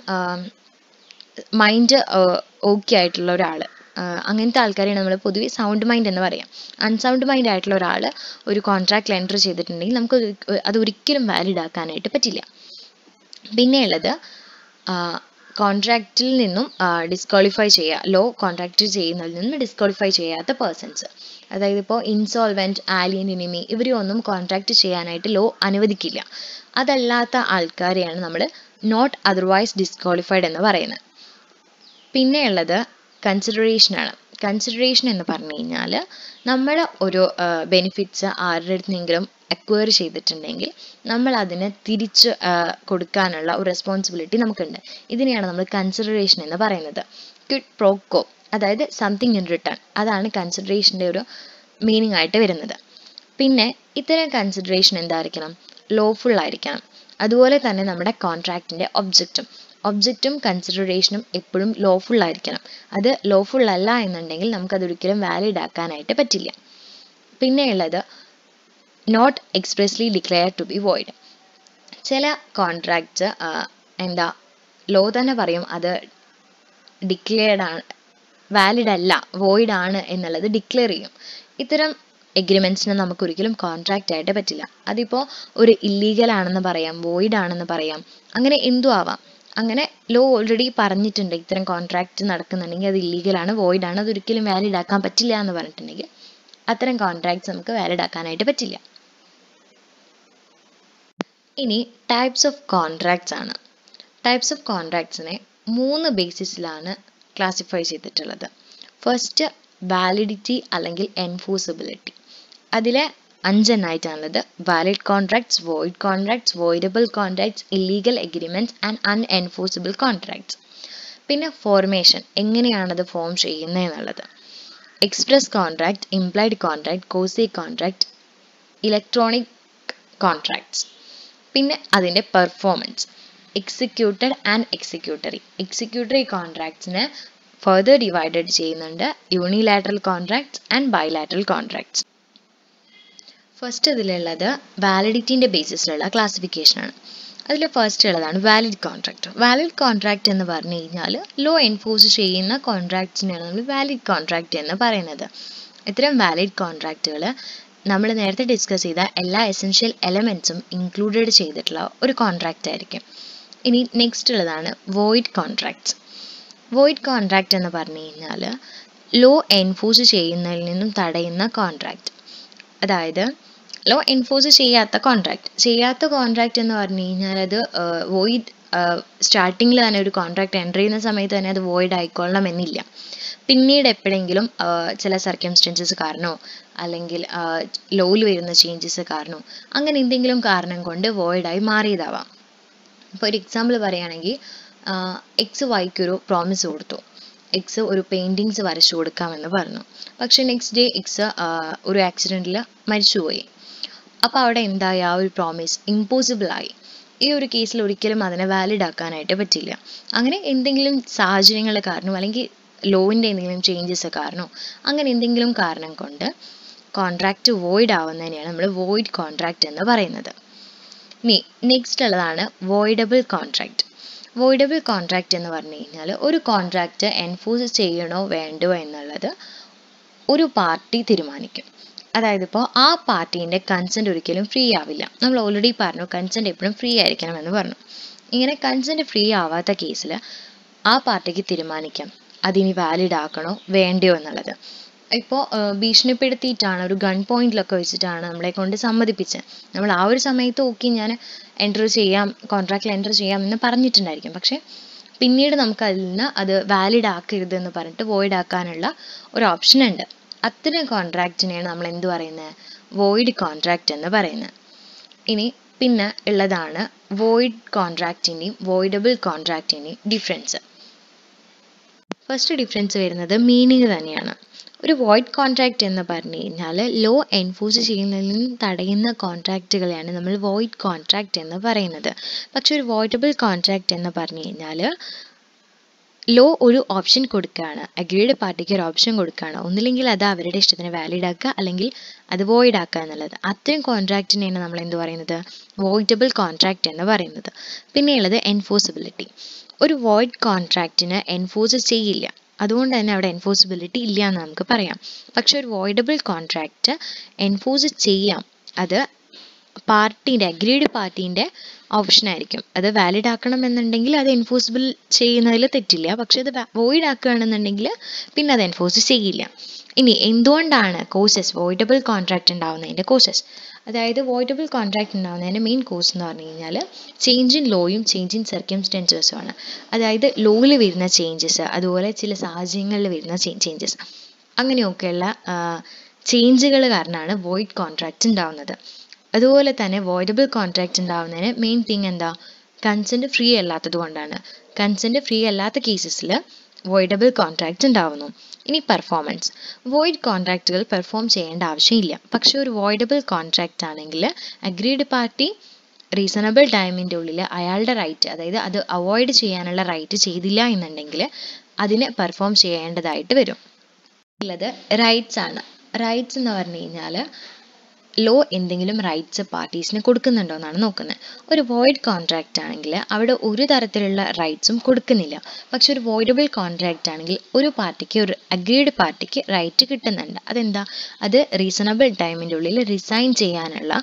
മൈൻഡ് ഓക്കെ ആയിട്ടുള്ള ഒരാൾ അങ്ങനത്തെ ആൾക്കാരെയാണ് നമ്മൾ പൊതുവെ സൗണ്ട് മൈൻഡ് എന്ന് പറയാം അൺസൗണ്ട് മൈൻഡ് ആയിട്ടുള്ള ഒരാൾ ഒരു കോൺട്രാക്റ്റിൽ എൻ്റർ ചെയ്തിട്ടുണ്ടെങ്കിൽ നമുക്ക് ഒരു- അത് ഒരിക്കലും വാലിഡ് ആക്കാനായിട്ട് പറ്റില്ല പിന്നെയുള്ളത് കോൺട്രാക്റ്റിൽ നിന്നും ഡിസ്ക്വാളിഫൈ ചെയ്യുക ലോ കോൺട്രാക്റ്റ് ചെയ്യുന്നതിൽ നിന്നും ഡിസ്ക്വാളിഫൈ ചെയ്യാത്ത പേഴ്സൺസ് അതായത് ഇപ്പോൾ ഇൻസോൾവെൻറ്റ് ആലിയൻ ഇനിമി ഇവരെയൊന്നും കോൺട്രാക്റ്റ് ചെയ്യാനായിട്ട് ലോ അനുവദിക്കില്ല അതല്ലാത്ത ആൾക്കാരെയാണ് നമ്മൾ നോട്ട് അതർവൈസ് ഡിസ്ക്വാളിഫൈഡ് എന്ന് പറയുന്നത് പിന്നെയുള്ളത് കൺസിഡറേഷൻ ആണ് കൺസിഡറേഷൻ എന്ന് പറഞ്ഞു കഴിഞ്ഞാൽ നമ്മൾ ഒരു ബെനിഫിറ്റ്സ് ആരുടെ അടുത്തെങ്കിലും അക്വയർ ചെയ്തിട്ടുണ്ടെങ്കിൽ നമ്മൾ അതിന് തിരിച്ച് ആ, കൊടുക്കാനുള്ള ഒരു റെസ്പോൺസിബിലിറ്റി നമുക്കുണ്ട് ഇതിനെയാണ് നമ്മൾ കൺസിഡറേഷൻ എന്ന് പറയുന്നത് ക്വിഡ് പ്രോക്കോ അതായത് സംതിങ് ഇൻ റിട്ടേൺ അതാണ് കൺസിഡറേഷൻ്റെ ഒരു മീനിങ് ആയിട്ട് വരുന്നത് പിന്നെ ഇത്തരം കൺസിഡറേഷൻ എന്തായിരിക്കണം ലോഫുൾ ആയിരിക്കണം അതുപോലെ തന്നെ നമ്മുടെ കോൺട്രാക്റ്റിൻ്റെ ഒബ്ജക്റ്റും ഒബ്ജക്റ്റും കൺസിഡറേഷനും എപ്പോഴും ലോഫുൾ ആയിരിക്കണം അത് ലോഫുൾ അല്ല എന്നുണ്ടെങ്കിൽ നമുക്കതൊരിക്കലും വാലിഡ് ആക്കാനായിട്ട് പറ്റില്ല പിന്നെയുള്ളത് not expressly declared to be void ചില കോൺട്രാക്ട്സ് എന്താ ലോ തന്നെ പറയും അത് ഡിക്ലെയർഡ് ആണ് വാലിഡ് അല്ല വോയിഡ് ആണ് എന്നുള്ളത് ഡിക്ലെയർ ചെയ്യും ഇത്തരം എഗ്രിമെൻറ്റ്സിന് നമുക്ക് ഒരിക്കലും കോൺട്രാക്റ്റ് ആയിട്ട് പറ്റില്ല അതിപ്പോൾ ഒരു ഇല്ലീഗൽ ആണെന്ന് പറയാം വോയിഡ് ആണെന്ന് പറയാം അങ്ങനെ എന്തും ആവാം അങ്ങനെ ലോ ഓൾറെഡി പറഞ്ഞിട്ടുണ്ട് ഇത്തരം കോൺട്രാക്റ്റ് നടക്കുന്നുണ്ടെങ്കിൽ അത് ഇല്ലീഗൽ ആണ് വോയിഡ് ആണ് അതൊരിക്കലും വാലിഡ് ആക്കാൻ പറ്റില്ല എന്ന് പറഞ്ഞിട്ടുണ്ടെങ്കിൽ അത്തരം കോൺട്രാക്ട്സ് നമുക്ക് വാലിഡ് ആക്കാനായിട്ട് പറ്റില്ല ഇനി ടൈപ്സ് ഓഫ് കോൺട്രാക്ട്സ് ആണ് ടൈപ്സ് ഓഫ് കോൺട്രാക്ട്സിനെ മൂന്ന് ബേസിസിലാണ് ക്ലാസിഫൈ ചെയ്തിട്ടുള്ളത് ഫസ്റ്റ് വാലിഡിറ്റി അല്ലെങ്കിൽ എൻഫോഴ്സിബിലിറ്റി അതിലെ അഞ്ചെണ്ണായിട്ടാണുള്ളത് valid contracts void contracts voidable contracts illegal agreements and unenforceable contracts പിന്നെ ഫോർമേഷൻ എങ്ങനെയാണത് ഫോം ചെയ്യുന്നത് എന്നുള്ളത് express contract implied contract quasi contract electronic contracts പിന്നെ അതിൻ്റെ performance executed and executory executory കോൺട്രാക്ട്സിനെ ഫർദർ ഡിവൈഡഡ് ചെയ്യുന്നുണ്ട് unilateral contracts and bilateral contracts first ഇതിലുള്ളത് വാലിഡിറ്റിൻ്റെ ബേസിസിലുള്ള ക്ലാസിഫിക്കേഷനാണ് അതിൽ ഫസ്റ്റ് ഉള്ളതാണ് വാലിഡ് കോൺട്രാക്ട് വാലിഡ് കോൺട്രാക്ട് എന്ന് പറഞ്ഞു കഴിഞ്ഞാൽ ലോ എൻഫോഴ്സ് ചെയ്യുന്ന കോൺട്രാക്ട്സിനെയാണ് നമ്മൾ വാലിഡ് കോൺട്രാക്ട് എന്ന് പറയുന്നത് ഇത്തരം വാലിഡ് കോൺട്രാക്റ്റുകൾ നമ്മൾ നേരത്തെ ഡിസ്കസ് ചെയ്ത എല്ലാ എസെൻഷ്യൽ എലമെൻറ്റ്സും ഇൻക്ലൂഡഡ് ചെയ്തിട്ടുള്ള ഒരു കോൺട്രാക്റ്റ് ആയിരിക്കും ഇനി നെക്സ്റ്റ് ഉള്ളതാണ് വോയിഡ് കോൺട്രാക്ട്സ് വോയിഡ് കോൺട്രാക്റ്റ് എന്ന് പറഞ്ഞു കഴിഞ്ഞാൽ ലോ എൻഫോഴ്സ് ചെയ്യുന്നതിൽ നിന്നും തടയുന്ന കോൺട്രാക്റ്റ് അതായത് ലോ എൻഫോഴ്സ് ചെയ്യാത്ത കോൺട്രാക്റ്റ് ചെയ്യാത്ത കോൺട്രാക്റ്റ് എന്ന് പറഞ്ഞു കഴിഞ്ഞാൽ അത് വോയിഡ് സ്റ്റാർട്ടിങ്ങിൽ തന്നെ ഒരു കോൺട്രാക്റ്റ് എൻ്റർ ചെയ്യുന്ന സമയത്ത് തന്നെ അത് വോയിഡ് ആയിക്കൊള്ളണം എന്നില്ല പിന്നീട് എപ്പോഴെങ്കിലും ചില സർക്കംസ്റ്റൻസസ് കാരണമോ അല്ലെങ്കിൽ ലോയിൽ വരുന്ന ചേഞ്ചസ് കാരണമോ അങ്ങനെ എന്തെങ്കിലും കാരണം കൊണ്ട് വോയിഡായി മാറിയതാവാം ഇപ്പോൾ ഒരു എക്സാമ്പിൾ പറയുകയാണെങ്കിൽ എക്സ് വൈക്കൊരു പ്രോമിസ് കൊടുത്തു എക്സ് ഒരു പെയിൻറ്റിങ്സ് വരച്ചു കൊടുക്കാമെന്ന് പറഞ്ഞു പക്ഷേ നെക്സ്റ്റ് ഡേ എക്സ് ഒരു ആക്സിഡൻറ്റിൽ മരിച്ചുപോയി അപ്പോൾ അവിടെ എന്തായി ആ ഒരു പ്രോമിസ് ഇമ്പോസിബിൾ ആയി ഈ ഒരു കേസിൽ ഒരിക്കലും അതിനെ വാലിഡ് ആക്കാനായിട്ട് പറ്റില്ല അങ്ങനെ എന്തെങ്കിലും സാഹചര്യങ്ങൾ കാരണമോ അല്ലെങ്കിൽ ലോവിൻ്റെ എന്തെങ്കിലും ചേഞ്ചസ് കാരണമോ അങ്ങനെ എന്തെങ്കിലും കാരണം കൊണ്ട് കോൺട്രാക്റ്റ് വോയിഡ് ആവുന്നതിനെയാണ് നമ്മൾ വോയിഡ് കോൺട്രാക്റ്റ് എന്ന് പറയുന്നത് ഇനി നെക്സ്റ്റ് ഉള്ളതാണ് വോയിഡബിൾ കോൺട്രാക്റ്റ് വോയിഡബിൾ കോൺട്രാക്റ്റ് എന്ന് പറഞ്ഞു കഴിഞ്ഞാൽ ഒരു കോൺട്രാക്റ്റ് എൻഫോഴ്സ് ചെയ്യണോ വേണ്ടോ എന്നുള്ളത് ഒരു പാർട്ടി തീരുമാനിക്കും അതായത് ഇപ്പോൾ ആ പാർട്ടീൻ്റെ കൺസെൻറ്റ് ഒരിക്കലും ഫ്രീ ആവില്ല നമ്മൾ ഓൾറെഡി പറഞ്ഞു കൺസെൻറ്റ് എപ്പോഴും ഫ്രീ ആയിരിക്കണം എന്ന് പറഞ്ഞു ഇങ്ങനെ കൺസെൻറ്റ് ഫ്രീ ആവാത്ത കേസിൽ ആ പാർട്ടിക്ക് തീരുമാനിക്കാം അതിനി വാലിഡ് ആക്കണോ വേണ്ടയോ എന്നുള്ളത് ഇപ്പോൾ ഭീഷണിപ്പെടുത്തിയിട്ടാണ് ഒരു ഗൺ പോയിന്റിലൊക്കെ വെച്ചിട്ടാണ് നമ്മളെ കൊണ്ട് സമ്മതിപ്പിച്ചത് നമ്മൾ ആ ഒരു സമയത്ത് ഓക്കെ ഞാൻ എൻ്റർ ചെയ്യാം കോൺട്രാക്റ്റിൽ എൻ്റർ ചെയ്യാം എന്ന് പറഞ്ഞിട്ടുണ്ടായിരിക്കും പക്ഷേ പിന്നീട് നമുക്ക് അതിൽ നിന്ന് അത് വാലിഡ് ആക്കരുത് എന്ന് പറഞ്ഞിട്ട് വോയിഡ് ആക്കാനുള്ള ഒരു ഓപ്ഷൻ ഉണ്ട് അത്തരം കോൺട്രാക്റ്റിനെയാണ് നമ്മൾ എന്ത് പറയുന്നത് വോയിഡ് കോൺട്രാക്റ്റ് എന്ന് പറയുന്നത് ഇനി പിന്നെ ഉള്ളതാണ് വോയിഡ് കോൺട്രാക്റ്റിൻ്റെയും വോയിഡബിൾ കോൺട്രാക്റ്റിൻ്റെയും ഡിഫറൻസ് ഫസ്റ്റ് ഡിഫറൻസ് വരുന്നത് മീനിങ് തന്നെയാണ് ഒരു വോയിഡ് കോൺട്രാക്റ്റ് എന്ന് പറഞ്ഞു കഴിഞ്ഞാൽ ലോ എൻഫോഴ്സ് ചെയ്യുന്നതിൽ നിന്ന് തടയുന്ന കോൺട്രാക്റ്റുകളെയാണ് നമ്മൾ വോയിഡ് കോൺട്രാക്റ്റ് എന്ന് പറയുന്നത് പക്ഷെ ഒരു വോയിഡബിൾ കോൺട്രാക്റ്റ് എന്ന് പറഞ്ഞു കഴിഞ്ഞാൽ ലോ ഒരു ഓപ്ഷൻ കൊടുക്കുകയാണ് അഗ്രീഡ് പാർട്ടിക്ക് ഒരു ഓപ്ഷൻ കൊടുക്കുകയാണ് ഒന്നില്ലെങ്കിൽ അത് അവരുടെ ഇഷ്ടത്തിന് വാലിഡ് ആക്കുക അല്ലെങ്കിൽ അത് വോയിഡ് ആക്കുക എന്നുള്ളത് അത്രയും കോൺട്രാക്റ്റിനെയാണ് നമ്മൾ എന്ത് പറയുന്നത് വോയിഡബിൾ കോൺട്രാക്റ്റ് എന്ന് പറയുന്നത് പിന്നെയുള്ളത് എൻഫോഴ്സിബിലിറ്റി ഒരു വോയിഡ് കോൺട്രാക്റ്റിന് എൻഫോഴ്സ് ചെയ്യില്ല അതുകൊണ്ട് തന്നെ അവിടെ എൻഫോഴ്സിബിലിറ്റി ഇല്ല എന്ന് നമുക്ക് പറയാം പക്ഷെ ഒരു വോയിഡബിൾ കോൺട്രാക്റ്റ് എൻഫോഴ്സ് ചെയ്യാം അത് പാർട്ടീൻ്റെ അഗ്രീഡ് പാർട്ടീൻ്റെ ഓപ്ഷൻ ആയിരിക്കും അത് വാലിഡ് ആക്കണം എന്നുണ്ടെങ്കിൽ അത് എൻഫോഴ്സിബിൾ ചെയ്യുന്നതിൽ തെറ്റില്ല പക്ഷെ അത് വോയിഡ് ആക്കുകയാണെന്നുണ്ടെങ്കിൽ പിന്നെ അത് എൻഫോഴ്സ് ചെയ്യില്ല ഇനി എന്തുകൊണ്ടാണ് കോസസ് വോയിഡബിൾ കോൺട്രാക്റ്റ് ഉണ്ടാവുന്നതിൻ്റെ കോസസ് അതായത് വോയിഡബിൾ കോൺട്രാക്റ്റ് ഉണ്ടാവുന്നതിൻ്റെ മെയിൻ കോസ് എന്ന് പറഞ്ഞു കഴിഞ്ഞാൽ ചേഞ്ച് ഇൻ ലോയും ചേഞ്ച് ഇൻ സർക്കംസ്റ്റൻസസും ആണ് അതായത് ലോയിൽ വരുന്ന ചേഞ്ചസ് അതുപോലെ ചില സാഹചര്യങ്ങളിൽ വരുന്ന ചേഞ്ചസ് അങ്ങനെയൊക്കെയുള്ള ചേഞ്ചുകൾ കാരണമാണ് വോയിഡ് കോൺട്രാക്റ്റ് ഉണ്ടാവുന്നത് അതുപോലെ തന്നെ വോയിഡബിൾ കോൺട്രാക്റ്റ് ഉണ്ടാവുന്നതിന് മെയിൻ തിങ് എന്താ കൺസെൻറ്റ് ഫ്രീ അല്ലാത്തത് കൊണ്ടാണ് കൺസെൻറ്റ് ഫ്രീ അല്ലാത്ത കേസസിൽ വോയിഡബിൾ കോൺട്രാക്റ്റ് ഉണ്ടാവുന്നു ഇനി പെർഫോമൻസ് വോയിഡ് കോൺട്രാക്റ്റുകൾ പെർഫോം ചെയ്യേണ്ട ആവശ്യമില്ല പക്ഷെ ഒരു വോയിഡബിൾ കോൺട്രാക്റ്റ് ആണെങ്കിൽ അഗ്രീഡ് പാർട്ടി റീസണബിൾ ടൈമിൻ്റെ ഉള്ളിൽ അയാളുടെ റൈറ്റ് അതായത് അത് അവോയ്ഡ് ചെയ്യാനുള്ള റൈറ്റ് ചെയ്തില്ല എന്നുണ്ടെങ്കിൽ അതിന് പെർഫോം ചെയ്യേണ്ടതായിട്ട് വരും ഉള്ളത് റൈറ്റ്സ് ആണ് റൈറ്റ്സ് എന്ന് പറഞ്ഞു കഴിഞ്ഞാൽ ലോ എന്തെങ്കിലും റൈറ്റ്സ് പാർട്ടീസിന് കൊടുക്കുന്നുണ്ടോ എന്നാണ് നോക്കുന്നത് ഒരു വോയിഡ് കോൺട്രാക്റ്റ് ആണെങ്കിൽ അവിടെ ഒരു തരത്തിലുള്ള റൈറ്റ്സും കൊടുക്കുന്നില്ല പക്ഷെ ഒരു വോയിഡബിൾ കോൺട്രാക്റ്റ് ആണെങ്കിൽ ഒരു പാർട്ടിക്ക് ഒരു അഗ്രീഡ് പാർട്ടിക്ക് റൈറ്റ് കിട്ടുന്നുണ്ട് അതെന്താ അത് റീസണബിൾ ടൈമിൻ്റെ ഉള്ളിൽ റിസൈൻ ചെയ്യാനുള്ള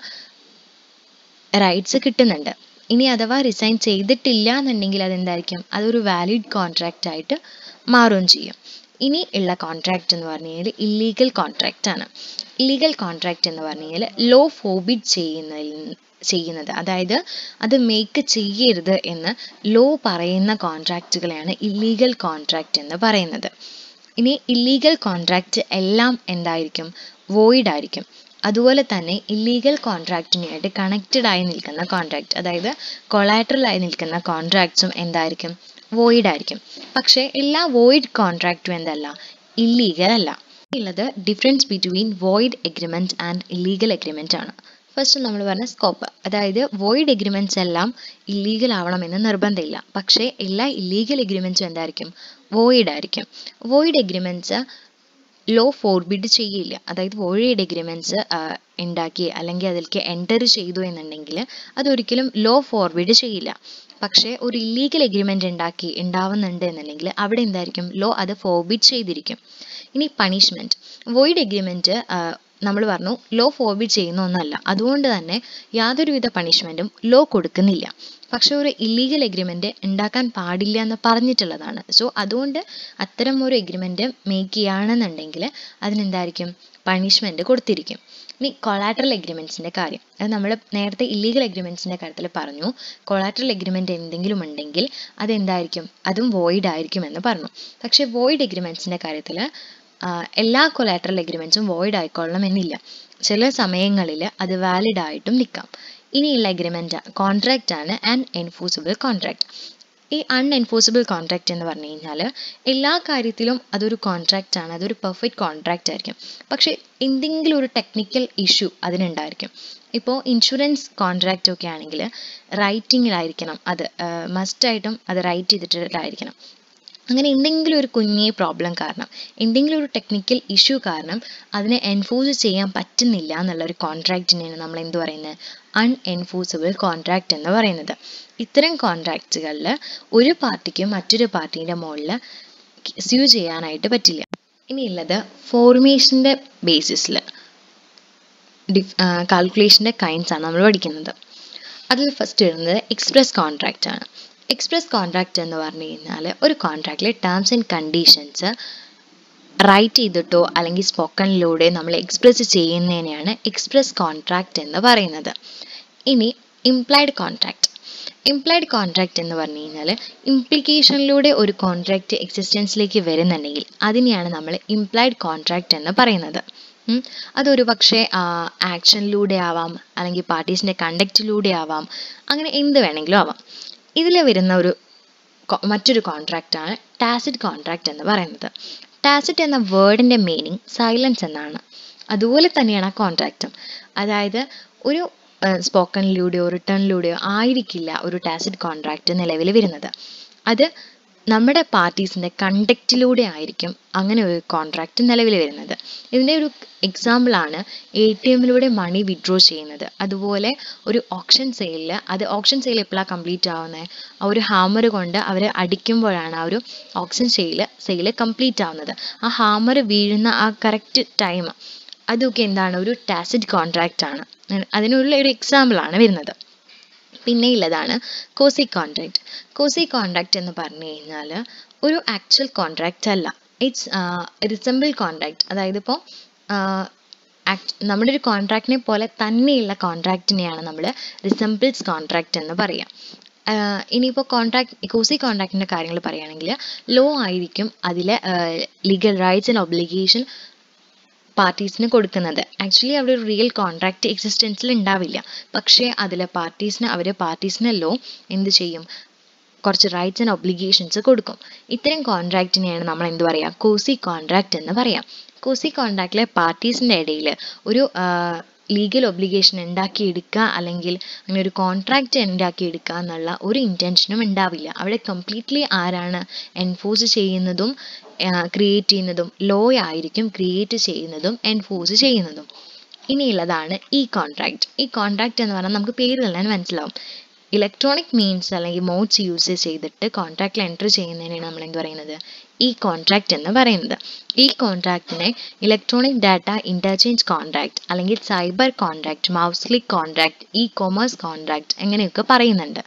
റൈറ്റ്സ് കിട്ടുന്നുണ്ട് ഇനി അഥവാ റിസൈൻ ചെയ്തിട്ടില്ല എന്നുണ്ടെങ്കിൽ അതെന്തായിരിക്കും അതൊരു വാലിഡ് കോൺട്രാക്റ്റ് ആയിട്ട് മാറുകയും ചെയ്യും ഇനി ഉള്ള കോൺട്രാക്റ്റ് എന്ന് പറഞ്ഞു കഴിഞ്ഞാൽ ഇല്ലീഗൽ കോൺട്രാക്റ്റ് ആണ് ഇല്ലീഗൽ കോൺട്രാക്റ്റ് എന്ന് പറഞ്ഞു കഴിഞ്ഞാൽ ലോ ഫോബിഡ് ചെയ്യുന്നതിൽ ചെയ്യുന്നത് അതായത് അത് മേക്ക് ചെയ്യരുത് എന്ന് ലോ പറയുന്ന കോൺട്രാക്റ്റുകളെയാണ് ഇല്ലീഗൽ കോൺട്രാക്റ്റ് എന്ന് പറയുന്നത് ഇനി ഇല്ലീഗൽ കോൺട്രാക്റ്റ് എല്ലാം എന്തായിരിക്കും വോയിഡ് ആയിരിക്കും അതുപോലെ തന്നെ ഇല്ലീഗൽ കോൺട്രാക്റ്റിനുമായിട്ട് കണക്റ്റഡ് ആയി നിൽക്കുന്ന കോൺട്രാക്റ്റ് അതായത് കൊളാറ്ററൽ ആയി നിൽക്കുന്ന കോൺട്രാക്ട്സും എന്തായിരിക്കും വോയിഡ് ആയിരിക്കും പക്ഷേ എല്ലാ വോയിഡ് കോൺട്രാക്റ്റും എന്തല്ല ഇല്ലീഗൽ അല്ല ഉള്ളത് difference between void agreement and illegal agreement ആണ് ഫസ്റ്റ് നമ്മൾ പറഞ്ഞ സ്കോപ്പ് അതായത് വോയിഡ് എഗ്രിമെൻറ്റ്സ് എല്ലാം ഇല്ലീഗൽ ആവണമെന്ന് നിർബന്ധമില്ല പക്ഷേ എല്ലാ ഇല്ലീഗൽ എഗ്രിമെൻറ്റ്സും എന്തായിരിക്കും വോയിഡ് ആയിരിക്കും വോയിഡ് എഗ്രിമെൻറ്റ്സ് ലോ ഫോർബിഡ് ചെയ്യില്ല അതായത് വോയിഡ് എഗ്രിമെൻറ്റ്സ് ഉണ്ടാക്കി അല്ലെങ്കിൽ അതിലേക്ക് എൻറ്റർ ചെയ്തു എന്നുണ്ടെങ്കിൽ അതൊരിക്കലും ലോ ഫോർബിഡ് ചെയ്യില്ല പക്ഷേ ഒരു ഇല്ലീഗൽ എഗ്രിമെൻ്റ് ഉണ്ടാക്കി ഉണ്ടാവുന്നുണ്ട് എന്നുണ്ടെങ്കിൽ അവിടെ എന്തായിരിക്കും ലോ അത് ഫോർബിഡ് ചെയ്തിരിക്കും ഇനി പണിഷ്മെൻറ്റ് വോയിഡ് എഗ്രിമെൻറ്റ് നമ്മൾ പറഞ്ഞു ലോ ഫോർബിഡ് ചെയ്യുന്ന ഒന്നല്ല അതുകൊണ്ട് തന്നെ യാതൊരുവിധ പണിഷ്മെൻറ്റും ലോ കൊടുക്കുന്നില്ല പക്ഷെ ഒരു ഇല്ലീഗൽ എഗ്രിമെൻ്റ് ഉണ്ടാക്കാൻ പാടില്ല എന്ന് പറഞ്ഞിട്ടുള്ളതാണ് സോ അതുകൊണ്ട് അത്തരം ഒരു എഗ്രിമെൻ്റ് മേക്ക് ചെയ്യുകയാണെന്നുണ്ടെങ്കിൽ അതിനെന്തായിരിക്കും പണിഷ്മെൻറ്റ് കൊടുത്തിരിക്കും ഇനി കൊളാറ്ററൽ എഗ്രിമെൻറ്റ്സിൻ്റെ കാര്യം അത് നമ്മൾ നേരത്തെ ഇല്ലീഗൽ എഗ്രിമെൻറ്റ്സിൻ്റെ കാര്യത്തിൽ പറഞ്ഞു കൊളാറ്ററൽ എഗ്രിമെൻ്റ് എന്തെങ്കിലും ഉണ്ടെങ്കിൽ അതെന്തായിരിക്കും അതും വോയിഡ് ആയിരിക്കും എന്ന് പറഞ്ഞു പക്ഷേ വോയിഡ് എഗ്രിമെൻറ്റ്സിൻ്റെ കാര്യത്തിൽ എല്ലാ കൊലാറ്ററൽ എഗ്രിമെൻറ്റ്സും വോയിഡ് ആയിക്കൊള്ളണം എന്നില്ല ചില സമയങ്ങളിൽ അത് വാലിഡ് ആയിട്ടും നിൽക്കാം ഇനിയുള്ള എഗ്രിമെൻ്റ് കോൺട്രാക്റ്റ് ആണ് ആൻ എൻഫോഴ്സിബിൾ കോൺട്രാക്റ്റ് ഈ അൺഎൻഫോഴ്സിബിൾ കോൺട്രാക്റ്റ് എന്ന് പറഞ്ഞു കഴിഞ്ഞാൽ എല്ലാ കാര്യത്തിലും അതൊരു കോൺട്രാക്റ്റ് ആണ് അതൊരു പെർഫെക്റ്റ് കോൺട്രാക്റ്റ് ആയിരിക്കും പക്ഷേ എന്തെങ്കിലും ഒരു ടെക്നിക്കൽ ഇഷ്യൂ അതിനുണ്ടായിരിക്കും ഇപ്പോൾ ഇൻഷുറൻസ് കോൺട്രാക്റ്റ് ഒക്കെ ആണെങ്കിൽ റൈറ്റിങ്ങിലായിരിക്കണം അത് മസ്റ്റായിട്ടും അത് റൈറ്റ് ചെയ്തിട്ടായിരിക്കണം അങ്ങനെ എന്തെങ്കിലും ഒരു കുഞ്ഞേ പ്രോബ്ലം കാരണം എന്തെങ്കിലും ഒരു ടെക്നിക്കൽ ഇഷ്യൂ കാരണം അതിനെ എൻഫോഴ്സ് ചെയ്യാൻ പറ്റുന്നില്ല എന്നുള്ള ഒരു കോൺട്രാക്റ്റിനെയാണ് നമ്മൾ എന്ത് പറയുന്നത് അൺഎൻഫോഴ്സിബിൾ കോൺട്രാക്റ്റ് എന്ന് പറയുന്നത് ഇത്തരം കോൺട്രാക്റ്റുകളിൽ ഒരു പാർട്ടിക്ക് മറ്റൊരു പാർട്ടീൻ്റെ മുകളിൽ സ്യൂ ചെയ്യാനായിട്ട് പറ്റില്ല ഇനിയുള്ളത് ഫോർമേഷൻ്റെ ബേസിസിൽ ഡിഫ് കാൽക്കുലേഷൻ്റെ കൈൻഡ്സ് ആണ് നമ്മൾ പഠിക്കുന്നത് അതിൽ ഫസ്റ്റ് വരുന്നത് എക്സ്പ്രസ് കോൺട്രാക്റ്റ് ആണ് എക്സ്പ്രസ് കോൺട്രാക്റ്റ് എന്ന് പറഞ്ഞു കഴിഞ്ഞാൽ ഒരു കോൺട്രാക്റ്റിലെ ടേംസ് ആൻഡ് കണ്ടീഷൻസ് റൈറ്റ് ചെയ്തിട്ടോ അല്ലെങ്കിൽ സ്പോക്കണിലൂടെ നമ്മൾ എക്സ്പ്രസ് ചെയ്യുന്നതിനെയാണ് എക്സ്പ്രസ് കോൺട്രാക്റ്റ് എന്ന് പറയുന്നത് ഇനി ഇംപ്ലൈഡ് കോൺട്രാക്റ്റ് ഇംപ്ലൈഡ് കോൺട്രാക്റ്റ് എന്ന് പറഞ്ഞു കഴിഞ്ഞാൽ ഇംപ്ലിക്കേഷനിലൂടെ ഒരു കോൺട്രാക്റ്റ് എക്സിസ്റ്റൻസിലേക്ക് വരുന്നുണ്ടെങ്കിൽ അതിനെയാണ് നമ്മൾ ഇംപ്ലൈഡ് കോൺട്രാക്റ്റ് എന്ന് പറയുന്നത് ഉം. അതൊരു പക്ഷേ ആക്ഷനിലൂടെ ആവാം അല്ലെങ്കിൽ പാർട്ടീസിൻ്റെ കണ്ടക്റ്റിലൂടെ ആവാം അങ്ങനെ എന്ത് വേണമെങ്കിലും ആവാം ഇതിൽ വരുന്ന ഒരു കൊ- മറ്റൊരു കോൺട്രാക്റ്റാണ് ടാസിഡ് കോൺട്രാക്റ്റ് എന്ന് പറയുന്നത് ടാസിഡ് എന്ന വേർഡിൻ്റെ മീനിങ് സൈലൻസ് എന്നാണ് അതുപോലെ തന്നെയാണ് ആ കോൺട്രാക്റ്റും അതായത് ഒരു സ്പോക്കണിലൂടെയോ റിട്ടേണിലൂടെയോ ആയിരിക്കില്ല ഒരു ടാസിഡ് കോൺട്രാക്റ്റ് നിലവിൽ വരുന്നത് അത് നമ്മുടെ പാർട്ടീസിൻ്റെ കണ്ടക്റ്റിലൂടെ ആയിരിക്കും അങ്ങനെ ഒരു കോൺട്രാക്റ്റ് നിലവിൽ വരുന്നത് ഇതിൻ്റെ ഒരു എക്സാമ്പിളാണ് എ ടി എമ്മിലൂടെ മണി വിഡ്രോ ചെയ്യുന്നത് അതുപോലെ ഒരു ഓപ്ഷൻ സെയിലിൽ അത് ഓപ്ഷൻ സെയിൽ എപ്പോഴാണ് കംപ്ലീറ്റ് ആവുന്നത് ആ ഒരു ഹാമർ കൊണ്ട് അവർ അടിക്കുമ്പോഴാണ് ആ ഒരു ഓപ്ഷൻ സെയിൽ സെയിൽ കംപ്ലീറ്റ് ആവുന്നത് ആ ഹാമർ വീഴുന്ന ആ കറക്റ്റ് ടൈം അതൊക്കെ എന്താണ് ഒരു ടാസിഡ് കോൺട്രാക്റ്റ് ആണ് അതിനുള്ള ഒരു എക്സാമ്പിൾ ആണ് വരുന്നത് പിന്നെ ഉള്ളതാണ് കോസി കോൺട്രാക്റ്റ് കോസി കോൺട്രാക്റ്റ് എന്ന് പറഞ്ഞു കഴിഞ്ഞാൽ ഒരു ആക്ച്വൽ കോൺട്രാക്റ്റ് അല്ല ഇറ്റ്സ് റിസംബിൾ കോൺട്രാക്റ്റ് അതായത് ഇപ്പോൾ നമ്മുടെ ഒരു കോൺട്രാക്റ്റിനെ പോലെ തന്നെയുള്ള കോൺട്രാക്റ്റിനെയാണ് നമ്മൾ റിസംബിൾസ് കോൺട്രാക്റ്റ് എന്ന് പറയാം ആഹ് ഇനിയിപ്പോൾ കോൺട്രാക്ട് കോസി കോൺട്രാക്റ്റിൻ്റെ കാര്യങ്ങൾ പറയുകയാണെങ്കിൽ ലോ ആയിരിക്കും അതിലെ ലീഗൽ റൈറ്റ്സ് ആൻഡ് ഒബ്ലിഗേഷൻ പാർട്ടീസിന് കൊടുക്കുന്നത് ആക്ച്വലി അവിടെ ഒരു റിയൽ കോൺട്രാക്റ്റ് എക്സിസ്റ്റൻസിൽ ഉണ്ടാവില്ല പക്ഷേ അതിലെ പാർട്ടീസിന് അവർ പാർട്ടീസിന് ലോ എന്ത് ചെയ്യും കുറച്ച് റൈറ്റ്സ് ആൻഡ് ഒബ്ലിഗേഷൻസ് കൊടുക്കും ഇത്തരം കോൺട്രാക്റ്റിനെയാണ് നമ്മൾ എന്ത് പറയുക കോസി കോൺട്രാക്റ്റ് എന്ന് പറയാം കോസി കോൺട്രാക്റ്റിലെ പാർട്ടീസിൻ്റെ ഇടയിൽ ഒരു ലീഗൽ ഒബ്ലിഗേഷൻ ഉണ്ടാക്കിയെടുക്കുക അല്ലെങ്കിൽ അങ്ങനെ ഒരു കോൺട്രാക്റ്റ് ഉണ്ടാക്കിയെടുക്കുക എന്നുള്ള ഒരു ഇൻറ്റൻഷനും ഉണ്ടാവില്ല അവിടെ കംപ്ലീറ്റ്ലി ആരാണ് എൻഫോഴ്സ് ചെയ്യുന്നതും ക്രിയേറ്റ് ചെയ്യുന്നതും ലോ ആയിരിക്കും ക്രിയേറ്റ് ചെയ്യുന്നതും എൻഫോഴ്സ് ചെയ്യുന്നതും ഇനിയുള്ളതാണ് ഈ കോൺട്രാക്റ്റ് ഈ കോൺട്രാക്റ്റ് എന്ന് പറഞ്ഞാൽ നമുക്ക് പേര് തന്നെ മനസ്സിലാവും ഇലക്ട്രോണിക് മീൻസ് അല്ലെങ്കിൽ മോഡ്സ് യൂസ് ചെയ്തിട്ട് കോൺട്രാക്റ്റിൽ എൻ്റർ ചെയ്യുന്നതിനാണ് നമ്മൾ എന്ത് പറയുന്നത് ഈ കോൺട്രാക്റ്റ് എന്ന് പറയുന്നത് ഈ കോൺട്രാക്റ്റിനെ ഇലക്ട്രോണിക് ഡാറ്റ ഇൻ്റർചേഞ്ച് കോൺട്രാക്റ്റ് അല്ലെങ്കിൽ cyber contract mouse click contract e commerce contract അങ്ങനെയൊക്കെ പറയുന്നുണ്ട്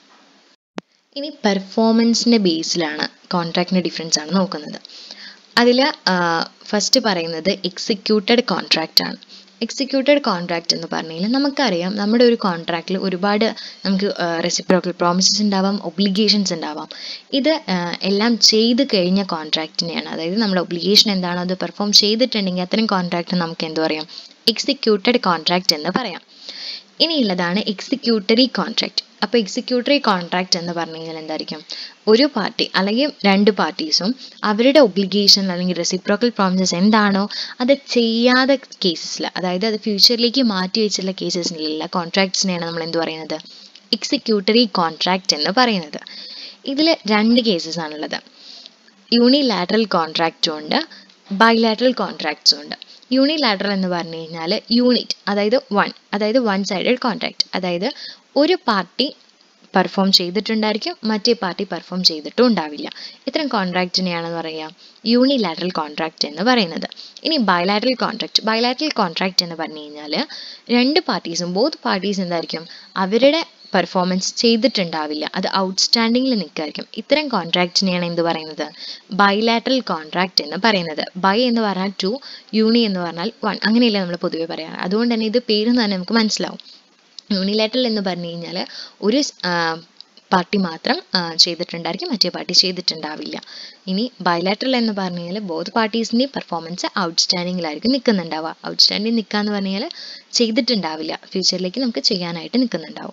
ഇനി പെർഫോമൻസിൻ്റെ ബേസിലാണ് കോൺട്രാക്റ്റിൻ്റെ ഡിഫറൻസ് ആണ് നോക്കുന്നത് അതിൽ ഫസ്റ്റ് പറയുന്നത് എക്സിക്യൂട്ടഡ് കോൺട്രാക്റ്റ് ആണ് എക്സിക്യൂട്ടഡ് കോൺട്രാക്റ്റ് എന്ന് പറഞ്ഞു കഴിഞ്ഞാൽ നമുക്കറിയാം നമ്മുടെ ഒരു കോൺട്രാക്റ്റിൽ ഒരുപാട് നമുക്ക് റെസിപ്രോക്കൽ പ്രോമിസസ് ഉണ്ടാവാം ഒബ്ലിഗേഷൻസ് ഉണ്ടാവാം ഇത് എല്ലാം ചെയ്ത് കഴിഞ്ഞ കോൺട്രാക്റ്റിനെയാണ് അതായത് നമ്മുടെ ഒബ്ലിഗേഷൻ എന്താണോ അത് പെർഫോം ചെയ്തിട്ടുണ്ടെങ്കിൽ അത്തരം കോൺട്രാക്റ്റ് നമുക്ക് എന്ത് പറയാം എക്സിക്യൂട്ടഡ് കോൺട്രാക്റ്റ് എന്ന് പറയാം ഇനിയുള്ളതാണ് എക്സിക്യൂട്ടറി കോൺട്രാക്റ്റ് അപ്പോൾ എക്സിക്യൂട്ടറി കോൺട്രാക്റ്റ് എന്ന് പറഞ്ഞു കഴിഞ്ഞാൽ എന്തായിരിക്കും ഒരു പാർട്ടി അല്ലെങ്കിൽ രണ്ട് പാർട്ടീസും അവരുടെ ഒബ്ലിഗേഷൻ അല്ലെങ്കിൽ റെസിപ്രോക്കൽ പ്രോമിസസ് എന്താണോ അത് ചെയ്യാതെ കേസസിൽ അതായത് അത് ഫ്യൂച്ചറിലേക്ക് മാറ്റി വെച്ചുള്ള കേസസിലുള്ള കോൺട്രാക്ട്സിനെയാണ് നമ്മൾ എന്ത് പറയുന്നത് എക്സിക്യൂട്ടറി കോൺട്രാക്റ്റ് എന്ന് പറയുന്നത് ഇതിൽ രണ്ട് കേസസ് ആണുള്ളത് യൂണിലാറ്ററൽ കോൺട്രാക്റ്റും ഉണ്ട് ബൈലാറ്ററൽ കോൺട്രാക്ട്സും ഉണ്ട് യൂണിലാറ്ററൽ എന്ന് പറഞ്ഞു കഴിഞ്ഞാൽ യൂണിറ്റ് അതായത് വൺ അതായത് വൺ സൈഡഡ് കോൺട്രാക്റ്റ് അതായത് ഒരു പാർട്ടി പെർഫോം ചെയ്തിട്ടുണ്ടായിരിക്കും മറ്റേ പാർട്ടി പെർഫോം ചെയ്തിട്ടും ഉണ്ടാവില്ല ഇത്തരം കോൺട്രാക്റ്റിനെയാണെന്ന് പറയുക യൂണിലാറ്ററൽ കോൺട്രാക്റ്റ് എന്ന് പറയുന്നത് ഇനി ബയലാറ്ററൽ കോൺട്രാക്റ്റ് ബയലാറ്ററൽ കോൺട്രാക്റ്റ് എന്ന് പറഞ്ഞു കഴിഞ്ഞാൽ രണ്ട് പാർട്ടീസും ബോത്ത് പാർട്ടീസ് എന്തായിരിക്കും അവരുടെ പെർഫോമൻസ് ചെയ്തിട്ടുണ്ടാവില്ല അത് ഔട്ട്സ്റ്റാൻഡിങ്ങിൽ നിൽക്കുമായിരിക്കും ഇത്തരം കോൺട്രാക്റ്റിനെയാണ് എന്ത് പറയുന്നത് ബൈലാറ്ററൽ കോൺട്രാക്റ്റ് എന്ന് പറയുന്നത് ബൈ എന്ന് പറഞ്ഞാൽ ടു യൂണി എന്ന് പറഞ്ഞാൽ വൺ അങ്ങനെയല്ല നമ്മൾ പൊതുവെ പറയാറ് അതുകൊണ്ട് തന്നെ ഇത് പേര് തന്നെ നമുക്ക് മനസ്സിലാവും യൂണിലാറ്ററൽ എന്ന് പറഞ്ഞു കഴിഞ്ഞാൽ ഒരു പാർട്ടി മാത്രം ചെയ്തിട്ടുണ്ടായിരിക്കും മറ്റേ പാർട്ടി ചെയ്തിട്ടുണ്ടാവില്ല ഇനി ബയലാറ്ററൽ എന്ന് പറഞ്ഞു കഴിഞ്ഞാൽ ബോത്ത് പാർട്ടീസിൻ്റെ പെർഫോമൻസ് ഔട്ട്സ്റ്റാൻഡിങ്ങിലായിരിക്കും നിൽക്കുന്നുണ്ടാവുക ഔട്ട്സ്റ്റാൻഡിങ് നിൽക്കുക എന്ന് പറഞ്ഞു കഴിഞ്ഞാൽ ചെയ്തിട്ടുണ്ടാവില്ല ഫ്യൂച്ചറിലേക്ക് നമുക്ക് ചെയ്യാനായിട്ട് നിൽക്കുന്നുണ്ടാവും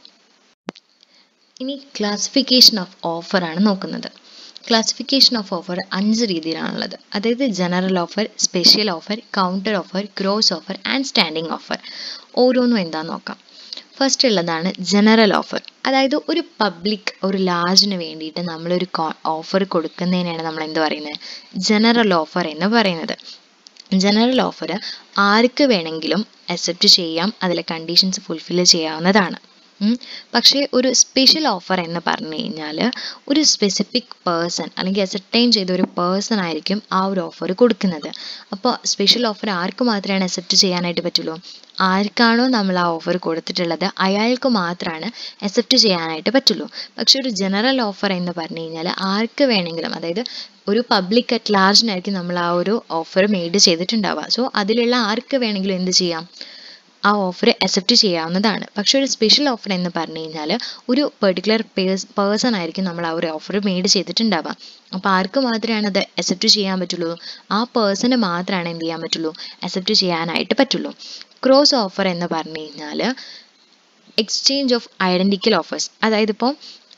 ഇനി ക്ലാസിഫിക്കേഷൻ ഓഫ് ഓഫർ ആണ് നോക്കുന്നത് ക്ലാസിഫിക്കേഷൻ ഓഫ് ഓഫർ അഞ്ച് രീതിയിലാണുള്ളത് അതായത് general offer special offer counter offer cross offer and standing offer ഓരോന്നും എന്താന്ന് നോക്കാം ഫസ്റ്റ് ഉള്ളതാണ് ജനറൽ ഓഫർ അതായത് ഒരു പബ്ലിക് ഒരു ലാർജിന് വേണ്ടിയിട്ട് നമ്മളൊരു ഓഫർ കൊടുക്കുന്നതിനാണ് നമ്മൾ എന്ത് പറയുന്നത് ജനറൽ ഓഫർ എന്ന് പറയുന്നത് ജനറൽ ഓഫർ ആർക്ക് വേണമെങ്കിലും അക്സെപ്റ്റ് ചെയ്യാം അതിലെ കണ്ടീഷൻസ് ഫുൾഫിൽ ചെയ്യാവുന്നതാണ് ഉം. പക്ഷേ ഒരു സ്പെഷ്യൽ ഓഫർ എന്ന് പറഞ്ഞു കഴിഞ്ഞാൽ ഒരു സ്പെസിഫിക് പേഴ്സൺ അല്ലെങ്കിൽ അസെപ്റ്റൈൻ ചെയ്ത ഒരു പേഴ്സൺ ആയിരിക്കും ആ ഒരു ഓഫർ കൊടുക്കുന്നത് അപ്പോൾ സ്പെഷ്യൽ ഓഫർ ആർക്ക് മാത്രമാണ് അക്സെപ്റ്റ് ചെയ്യാനായിട്ട് പറ്റുള്ളൂ ആർക്കാണോ നമ്മൾ ആ ഓഫർ കൊടുത്തിട്ടുള്ളത് അയാൾക്ക് മാത്രമാണ് അക്സെപ്റ്റ് ചെയ്യാനായിട്ട് പറ്റുള്ളൂ പക്ഷെ ഒരു ജനറൽ ഓഫർ എന്ന് പറഞ്ഞു കഴിഞ്ഞാൽ ആർക്ക് വേണമെങ്കിലും അതായത് ഒരു പബ്ലിക് അറ്റ് ലാർജിനായിരിക്കും നമ്മൾ ആ ഒരു ഓഫർ മെയ്ഡ് ചെയ്തിട്ടുണ്ടാവുക സോ അതിലുള്ള ആർക്ക് വേണമെങ്കിലും എന്ത് ചെയ്യാം ആ ഓഫർ അക്സെപ്റ്റ് ചെയ്യാവുന്നതാണ് പക്ഷെ ഒരു സ്പെഷ്യൽ ഓഫർ എന്ന് പറഞ്ഞു കഴിഞ്ഞാൽ ഒരു പെർട്ടിക്കുലർ പേഴ്സൺ ആയിരിക്കും നമ്മൾ ആ ഒരു ഓഫർ മെയ്ഡ് ചെയ്തിട്ടുണ്ടാവുക അപ്പോൾ ആർക്ക് മാത്രമാണ് അത് അക്സെപ്റ്റ് ചെയ്യാൻ പറ്റുള്ളൂ ആ പേഴ്സണ് മാത്രമാണ് എന്ത് ചെയ്യാൻ പറ്റുള്ളൂ അക്സെപ്റ്റ് ചെയ്യാനായിട്ട് പറ്റുള്ളൂ ക്രോസ് ഓഫർ എന്ന് പറഞ്ഞു കഴിഞ്ഞാൽ എക്സ്ചേഞ്ച് ഓഫ് ഐഡൻറ്റിക്കൽ ഓഫേഴ്സ് അതായത് ഇപ്പോൾ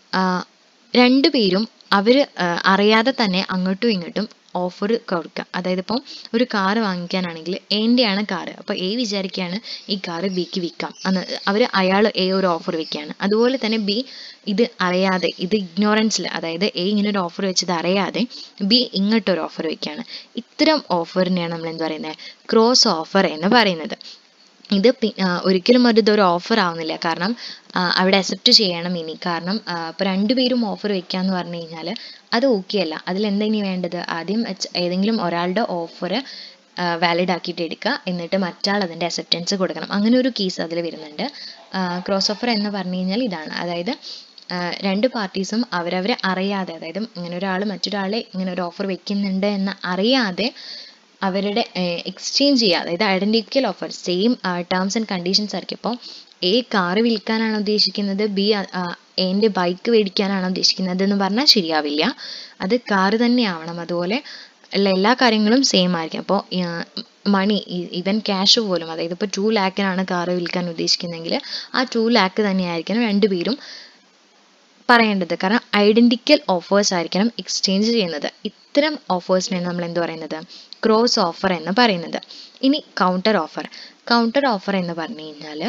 രണ്ടുപേരും അവർ അറിയാതെ തന്നെ അങ്ങോട്ടും ഇങ്ങോട്ടും ഓഫർ കൊടുക്കുക അതായത് ഇപ്പം ഒരു കാറ് വാങ്ങിക്കാനാണെങ്കിൽ എൻ്റെയാണ് കാറ് അപ്പോൾ എ വിചാരിക്കുകയാണ് ഈ കാറ് ബിക്ക് വിൽക്കാം എന്ന് അവർ അയാൾ എ ഒരു ഓഫർ വെക്കുകയാണ് അതുപോലെ തന്നെ ബി ഇത് അറിയാതെ ഇത് ഇഗ്നോറൻസിൽ അതായത് എ ഇങ്ങനെ ഒരു ഓഫർ വെച്ചത് അറിയാതെ ബി ഇങ്ങോട്ടൊരു ഓഫർ വെക്കുകയാണ് ഇത്തരം ഓഫറിനെയാണ് നമ്മൾ എന്ത് പറയുന്നത് ക്രോസ് ഓഫർ എന്ന് പറയുന്നത് ഇത് പി- ആ, ഒരിക്കലും ഒരു ഇതൊരു ഓഫർ ആവുന്നില്ല കാരണം ആ, അവിടെ അക്സെപ്റ്റ് ചെയ്യണം ഇനി കാരണം ഇപ്പോൾ രണ്ടുപേരും ഓഫർ വെക്കാന്ന് പറഞ്ഞു കഴിഞ്ഞാൽ അത് ഓക്കെ അല്ല അതിൽ എന്താ ഇനി വേണ്ടത് ആദ്യം വെച്ച് ഏതെങ്കിലും ഒരാളുടെ ഓഫർ വാലിഡ് ആക്കിയിട്ട് എടുക്കുക എന്നിട്ട് മറ്റാൾ അതിൻ്റെ അക്സെപ്റ്റൻസ് കൊടുക്കണം അങ്ങനെ ഒരു കേസ് അതിൽ വരുന്നുണ്ട് ക്രോസ് ഓഫർ എന്ന് പറഞ്ഞു കഴിഞ്ഞാൽ ഇതാണ് അതായത് ആ, രണ്ട് പാർട്ടീസും അവരവരെ അറിയാതെ അതായത് ഇങ്ങനെ ഒരാൾ മറ്റൊരാളെ ഇങ്ങനെ ഒരു ഓഫർ വെക്കുന്നുണ്ട് എന്ന് അറിയാതെ അവരുടെ എക്സ്ചേഞ്ച് ചെയ്യുക അതായത് identical offer same terms and conditions ആയിരിക്കും ഇപ്പോൾ എ കാറ് വിൽക്കാനാണ് ഉദ്ദേശിക്കുന്നത് ബി എൻ്റെ ബൈക്ക് മേടിക്കാനാണ് ഉദ്ദേശിക്കുന്നത് എന്ന് പറഞ്ഞാൽ ശരിയാവില്ല അത് കാറ് തന്നെ ആവണം അതുപോലെ ഉള്ള എല്ലാ കാര്യങ്ങളും സെയിം ആയിരിക്കും അപ്പോൾ മണി ഈവൻ ക്യാഷ് പോലും അതായത് ഇപ്പോൾ ടു ലാക്കിനാണ് കാറ് വിൽക്കാൻ ഉദ്ദേശിക്കുന്നതെങ്കിൽ ആ ടു ലാക്ക് തന്നെയായിരിക്കണം രണ്ടുപേരും പറയേണ്ടത് കാരണം ഐഡന്റിക്കൽ ഓഫേഴ്സ് ആയിരിക്കണം എക്സ്ചേഞ്ച് ചെയ്യുന്നത് ഇത്തരം ഓഫേഴ്സിനെ നമ്മൾ എന്ത് പറയുന്നത് ക്രോസ് ഓഫർ എന്ന് പറയുന്നത് ഇനി കൗണ്ടർ ഓഫർ കൗണ്ടർ ഓഫർ എന്ന് പറഞ്ഞു കഴിഞ്ഞാൽ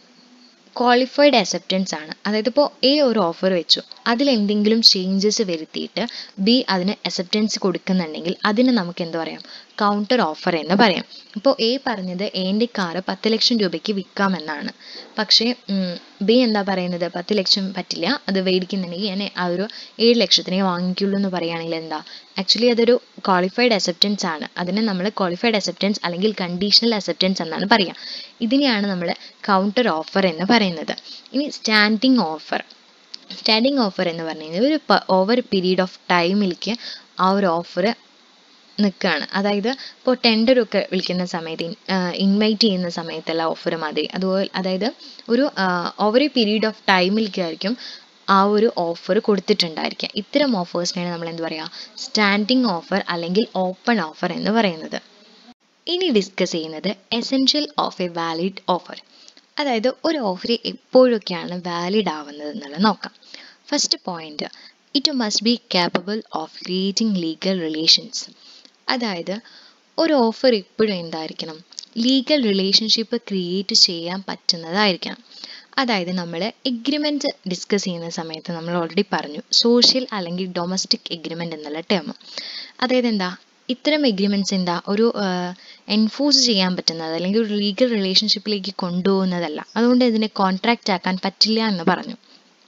ക്വാളിഫൈഡ് അക്സെപ്റ്റൻസ് ആണ് അതായത് ഇപ്പോൾ എ ഒരു ഓഫർ വെച്ചു അതിൽ എന്തെങ്കിലും ചേഞ്ചസ് വരുത്തിയിട്ട് ബി അതിന് അക്സെപ്റ്റൻസ് കൊടുക്കുന്നുണ്ടെങ്കിൽ അതിന് നമുക്ക് എന്ത് പറയാം കൗണ്ടർ ഓഫർ എന്ന് പറയാം ഇപ്പോൾ എ പറഞ്ഞത് എൻ്റെ കാറ് പത്ത് ലക്ഷം രൂപയ്ക്ക് വിൽക്കാമെന്നാണ് പക്ഷേ ബി എന്താ പറയുന്നത് പത്ത് ലക്ഷം പറ്റില്ല അത് മേടിക്കുന്നുണ്ടെങ്കിൽ ഞാൻ ആ ഒരു ഏഴ് ലക്ഷത്തിനേ വാങ്ങിക്കുള്ളൂ എന്ന് പറയുകയാണെങ്കിൽ എന്താ ആക്ച്വലി അതൊരു ക്വാളിഫൈഡ് അക്സെപ്റ്റൻസ് ആണ് അതിനെ നമ്മൾ ക്വാളിഫൈഡ് അക്സെപ്റ്റൻസ് അല്ലെങ്കിൽ കണ്ടീഷണൽ അക്സെപ്റ്റൻസ് എന്നാണ് പറയുക ഇതിനെയാണ് നമ്മൾ കൗണ്ടർ ഓഫർ എന്ന് പറയുന്നത് ഇനി സ്റ്റാൻഡിങ് ഓഫർ സ്റ്റാൻഡിങ് ഓഫർ എന്ന് പറഞ്ഞു കഴിഞ്ഞാൽ ഒരു ഓവർ പീരീഡ് ഓഫ് ടൈമിലേക്ക് ആ ഒരു ഓഫർ നിൽക്കുകയാണ് അതായത് ഇപ്പോൾ ടെൻഡർ ഒക്കെ വിളിക്കുന്ന സമയത്ത് ഇൻവൈറ്റ് ചെയ്യുന്ന സമയത്തുള്ള ഓഫർ മാതിരി അതുപോലെ അതായത് ഒരു ഓവർ എ പീരീഡ് ഓഫ് ടൈമിലേക്കായിരിക്കും ആ ഒരു ഓഫർ കൊടുത്തിട്ടുണ്ടായിരിക്കുക ഇത്തരം ഓഫേഴ്സിനെയാണ് നമ്മൾ എന്ത് പറയുക സ്റ്റാൻഡിങ് ഓഫർ അല്ലെങ്കിൽ ഓപ്പൺ ഓഫർ എന്ന് പറയുന്നത് ഇനി ഡിസ്കസ് ചെയ്യുന്നത് essential of a valid offer അതായത് ഒരു ഓഫർ എപ്പോഴൊക്കെയാണ് വാലിഡ് ആവുന്നത് എന്നുള്ളത് നോക്കാം first point it must be capable of creating legal relations അതായത് ഒരു ഓഫർ എപ്പോഴും എന്തായിരിക്കണം ലീഗൽ റിലേഷൻഷിപ്പ് ക്രിയേറ്റ് ചെയ്യാൻ പറ്റുന്നതായിരിക്കണം അതായത് നമ്മൾ എഗ്രിമെൻറ്റ് ഡിസ്കസ് ചെയ്യുന്ന സമയത്ത് നമ്മൾ ഓൾറെഡി പറഞ്ഞു സോഷ്യൽ അല്ലെങ്കിൽ ഡൊമസ്റ്റിക് എഗ്രിമെൻ്റ് എന്നുള്ള ടേം അതായത് എന്താ ഇത്തരം എഗ്രിമെൻറ്റ്സ് എന്താ ഒരു എൻഫോഴ്സ് ചെയ്യാൻ പറ്റുന്നത് അല്ലെങ്കിൽ ഒരു ലീഗൽ റിലേഷൻഷിപ്പിലേക്ക് കൊണ്ടുപോകുന്നതല്ല അതുകൊണ്ട് ഇതിനെ കോൺട്രാക്റ്റ് ആക്കാൻ പറ്റില്ല എന്ന് പറഞ്ഞു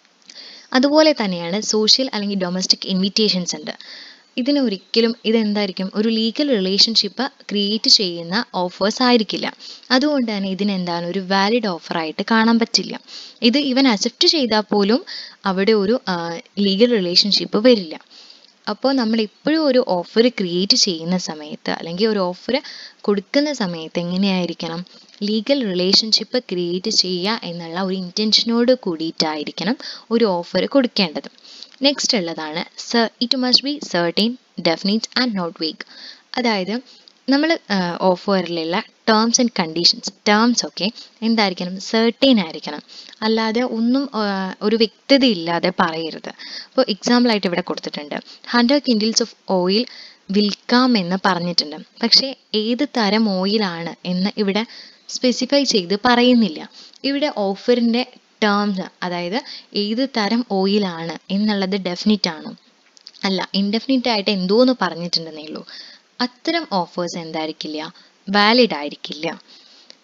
അതുപോലെ തന്നെയാണ് സോഷ്യൽ അല്ലെങ്കിൽ ഡൊമസ്റ്റിക് ഇൻവിറ്റേഷൻസ് ഉണ്ട് ഇതിന് ഒരിക്കലും ഇതെന്തായിരിക്കും ഒരു ലീഗൽ റിലേഷൻഷിപ്പ് ക്രിയേറ്റ് ചെയ്യുന്ന ഓഫേഴ്സ് ആയിരിക്കില്ല അതുകൊണ്ട് തന്നെ ഇതിനെന്താണ് ഒരു വാലിഡ് ഓഫറായിട്ട് കാണാൻ പറ്റില്ല ഇത് ഇവൻ അക്സെപ്റ്റ് ചെയ്താൽ പോലും അവിടെ ഒരു ലീഗൽ റിലേഷൻഷിപ്പ് വരില്ല അപ്പോൾ നമ്മൾ എപ്പോഴും ഒരു ഓഫർ ക്രിയേറ്റ് ചെയ്യുന്ന സമയത്ത് അല്ലെങ്കിൽ ഒരു ഓഫർ കൊടുക്കുന്ന സമയത്ത് എങ്ങനെയായിരിക്കണം ലീഗൽ റിലേഷൻഷിപ്പ് ക്രിയേറ്റ് ചെയ്യുക എന്നുള്ള ഒരു ഇൻറ്റൻഷനോട് കൂടിയിട്ടായിരിക്കണം ഒരു ഓഫർ കൊടുക്കേണ്ടത് നെക്സ്റ്റ് ഉള്ളതാണ് sir it must be certain definite and not vague അതായത് നമ്മൾ ഓഫറിലുള്ള ടേംസ് ആൻഡ് കണ്ടീഷൻസ് ടേംസ് ഒക്കെ എന്തായിരിക്കണം സർട്ടൈൻ ആയിരിക്കണം അല്ലാതെ ഒന്നും ഒരു വ്യക്തത ഇല്ലാതെ പറയരുത് അപ്പോൾ എക്സാമ്പിൾ ആയിട്ട് ഇവിടെ കൊടുത്തിട്ടുണ്ട് ഹൺഡ്രഡ് കിൻഡിൽസ് ഓഫ് ഓയിൽ വിൽക്കാമെന്ന് പറഞ്ഞിട്ടുണ്ട് പക്ഷേ ഏത് തരം ഓയിലാണ് എന്ന് ഇവിടെ സ്പെസിഫൈ ചെയ്ത് പറയുന്നില്ല ഇവിടെ ഓഫറിൻ്റെ ടേംസ് അതായത് ഏത് തരം ഓയിലാണ് എന്നുള്ളത് ഡെഫിനിറ്റ് ആണോ അല്ല ഇൻഡെഫിനിറ്റ് ആയിട്ട് എന്തോന്ന് പറഞ്ഞിട്ടുണ്ടെന്നേ ഉള്ളൂ അത്തരം ഓഫേഴ്സ് എന്തായിരിക്കില്ല വാലിഡ് ആയിരിക്കില്ല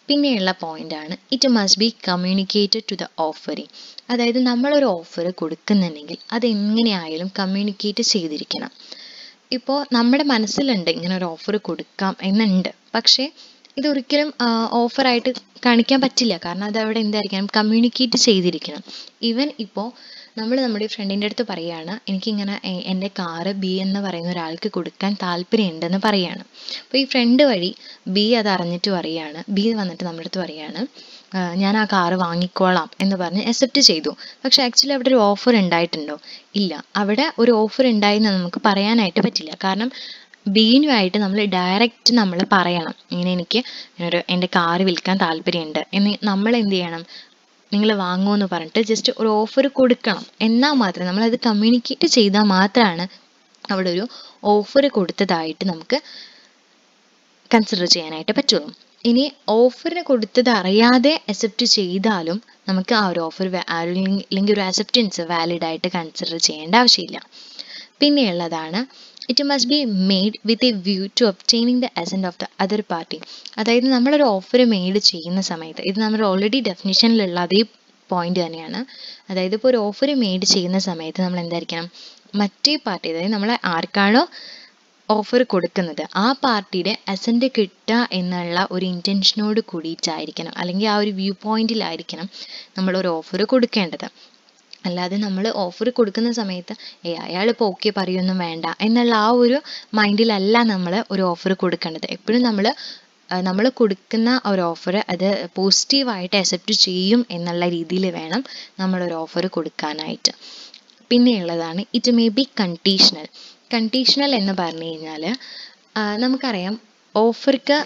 പിന്നെയുള്ള പോയിന്റ് ആണ് it must be communicated to the offering അതായത് നമ്മളൊരു ഓഫർ കൊടുക്കുന്നുണ്ടെങ്കിൽ അത് എങ്ങനെയായാലും കമ്മ്യൂണിക്കേറ്റ് ചെയ്തിരിക്കണം ഇപ്പോൾ നമ്മുടെ മനസ്സിലുണ്ട് ഇങ്ങനെ ഒരു ഓഫർ കൊടുക്കാം എന്നുണ്ട് പക്ഷേ ഇതൊരിക്കലും ഓഫറായിട്ട് കാണിക്കാൻ പറ്റില്ല കാരണം അത് അവിടെ എന്തായിരിക്കണം കമ്മ്യൂണിക്കേറ്റ് ചെയ്തിരിക്കണം ഈവൻ ഇപ്പോൾ നമ്മൾ നമ്മുടെ ഫ്രണ്ടിൻ്റെ അടുത്ത് പറയുകയാണ് എനിക്കിങ്ങനെ എ- എൻ്റെ കാറ് ബി എന്ന് പറയുന്ന ഒരാൾക്ക് കൊടുക്കാൻ താല്പര്യമുണ്ടെന്ന് പറയുകയാണ് അപ്പോൾ ഈ ഫ്രണ്ട് വഴി ബി അത് അറിഞ്ഞിട്ട് പറയുകയാണ് ബി വന്നിട്ട് നമ്മുടെ അടുത്ത് പറയുകയാണ് "ആ, ഞാൻ ആ കാറ് വാങ്ങിക്കോളാം എന്ന് പറഞ്ഞ് അക്സെപ്റ്റ് ചെയ്തു പക്ഷെ ആക്ച്വലി അവിടെ ഒരു ഓഫർ ഉണ്ടായിട്ടുണ്ടോ ഇല്ല അവിടെ ഒരു ഓഫർ ഉണ്ടായെന്ന് നമുക്ക് പറയാനായിട്ട് പറ്റില്ല കാരണം ബീനുമായിട്ട് നമ്മൾ ഡയറക്റ്റ് നമ്മൾ പറയണം ഇങ്ങനെ എനിക്ക് ഒരു എൻ്റെ കാറ് വിൽക്കാൻ താല്പര്യമുണ്ട് എന്ന് നമ്മൾ എന്ത് ചെയ്യണം നിങ്ങൾ വാങ്ങുമെന്ന് പറഞ്ഞിട്ട് ജസ്റ്റ് ഒരു ഓഫർ കൊടുക്കണം എന്നാൽ മാത്രമേ നമ്മളത് കമ്മ്യൂണിക്കേറ്റ് ചെയ്താൽ മാത്രമാണ് അവിടെ ഒരു ഓഫർ കൊടുത്തതായിട്ട് നമുക്ക് കൺസിഡർ ചെയ്യാനായിട്ട് പറ്റുള്ളൂ ഇനി ഓഫറിന് കൊടുത്തത് അറിയാതെ അക്സെപ്റ്റ് ചെയ്താലും നമുക്ക് ആ ഒരു ഓഫർ അല്ലെങ്കിൽ ഒരു അക്സെപ്റ്റൻസ് വാലിഡ് ആയിട്ട് കൺസിഡർ ചെയ്യേണ്ട ആവശ്യമില്ല പിന്നെയുള്ളതാണ് it must be made with a view to obtaining the assent of the other party അതായത് നമ്മളൊരു ഓഫർ മെയ്ഡ് ചെയ്യുന്ന സമയത്ത് ഇത് നമ്മൾ ഓൾറെഡി ഡെഫിനിഷനിലുള്ള അതേ പോയിന്റ് തന്നെയാണ് അതായത് ഇപ്പോൾ ഒരു ഓഫർ മെയ്ഡ് ചെയ്യുന്ന സമയത്ത് നമ്മൾ എന്തായിരിക്കണം മറ്റേ പാർട്ടി അതായത് നമ്മൾ ആർക്കാണോ ഓഫർ കൊടുക്കുന്നത് ആ പാർട്ടിയുടെ അസെൻറ്റ് കിട്ടുക എന്നുള്ള ഒരു ഇൻറ്റൻഷനോട് കൂടിയിട്ടായിരിക്കണം അല്ലെങ്കിൽ ആ ഒരു വ്യൂ പോയിന്റിലായിരിക്കണം നമ്മൾ ഒരു ഓഫർ കൊടുക്കേണ്ടത് അല്ലാതെ നമ്മൾ ഓഫർ കൊടുക്കുന്ന സമയത്ത് ഏ അയാൾ ഇപ്പോൾ ഓക്കെ പറയുമൊന്നും വേണ്ട എന്നുള്ള ആ ഒരു മൈൻഡിലല്ല നമ്മൾ ഒരു ഓഫർ കൊടുക്കേണ്ടത് എപ്പോഴും നമ്മൾ നമ്മൾ കൊടുക്കുന്ന ഒരു ഓഫർ അത് പോസിറ്റീവായിട്ട് അക്സെപ്റ്റ് ചെയ്യും എന്നുള്ള രീതിയിൽ വേണം നമ്മളൊരു ഓഫർ കൊടുക്കാനായിട്ട് പിന്നെയുള്ളതാണ് it may be conditional conditional എന്ന് പറഞ്ഞു കഴിഞ്ഞാൽ നമുക്കറിയാം ഓഫർക്ക്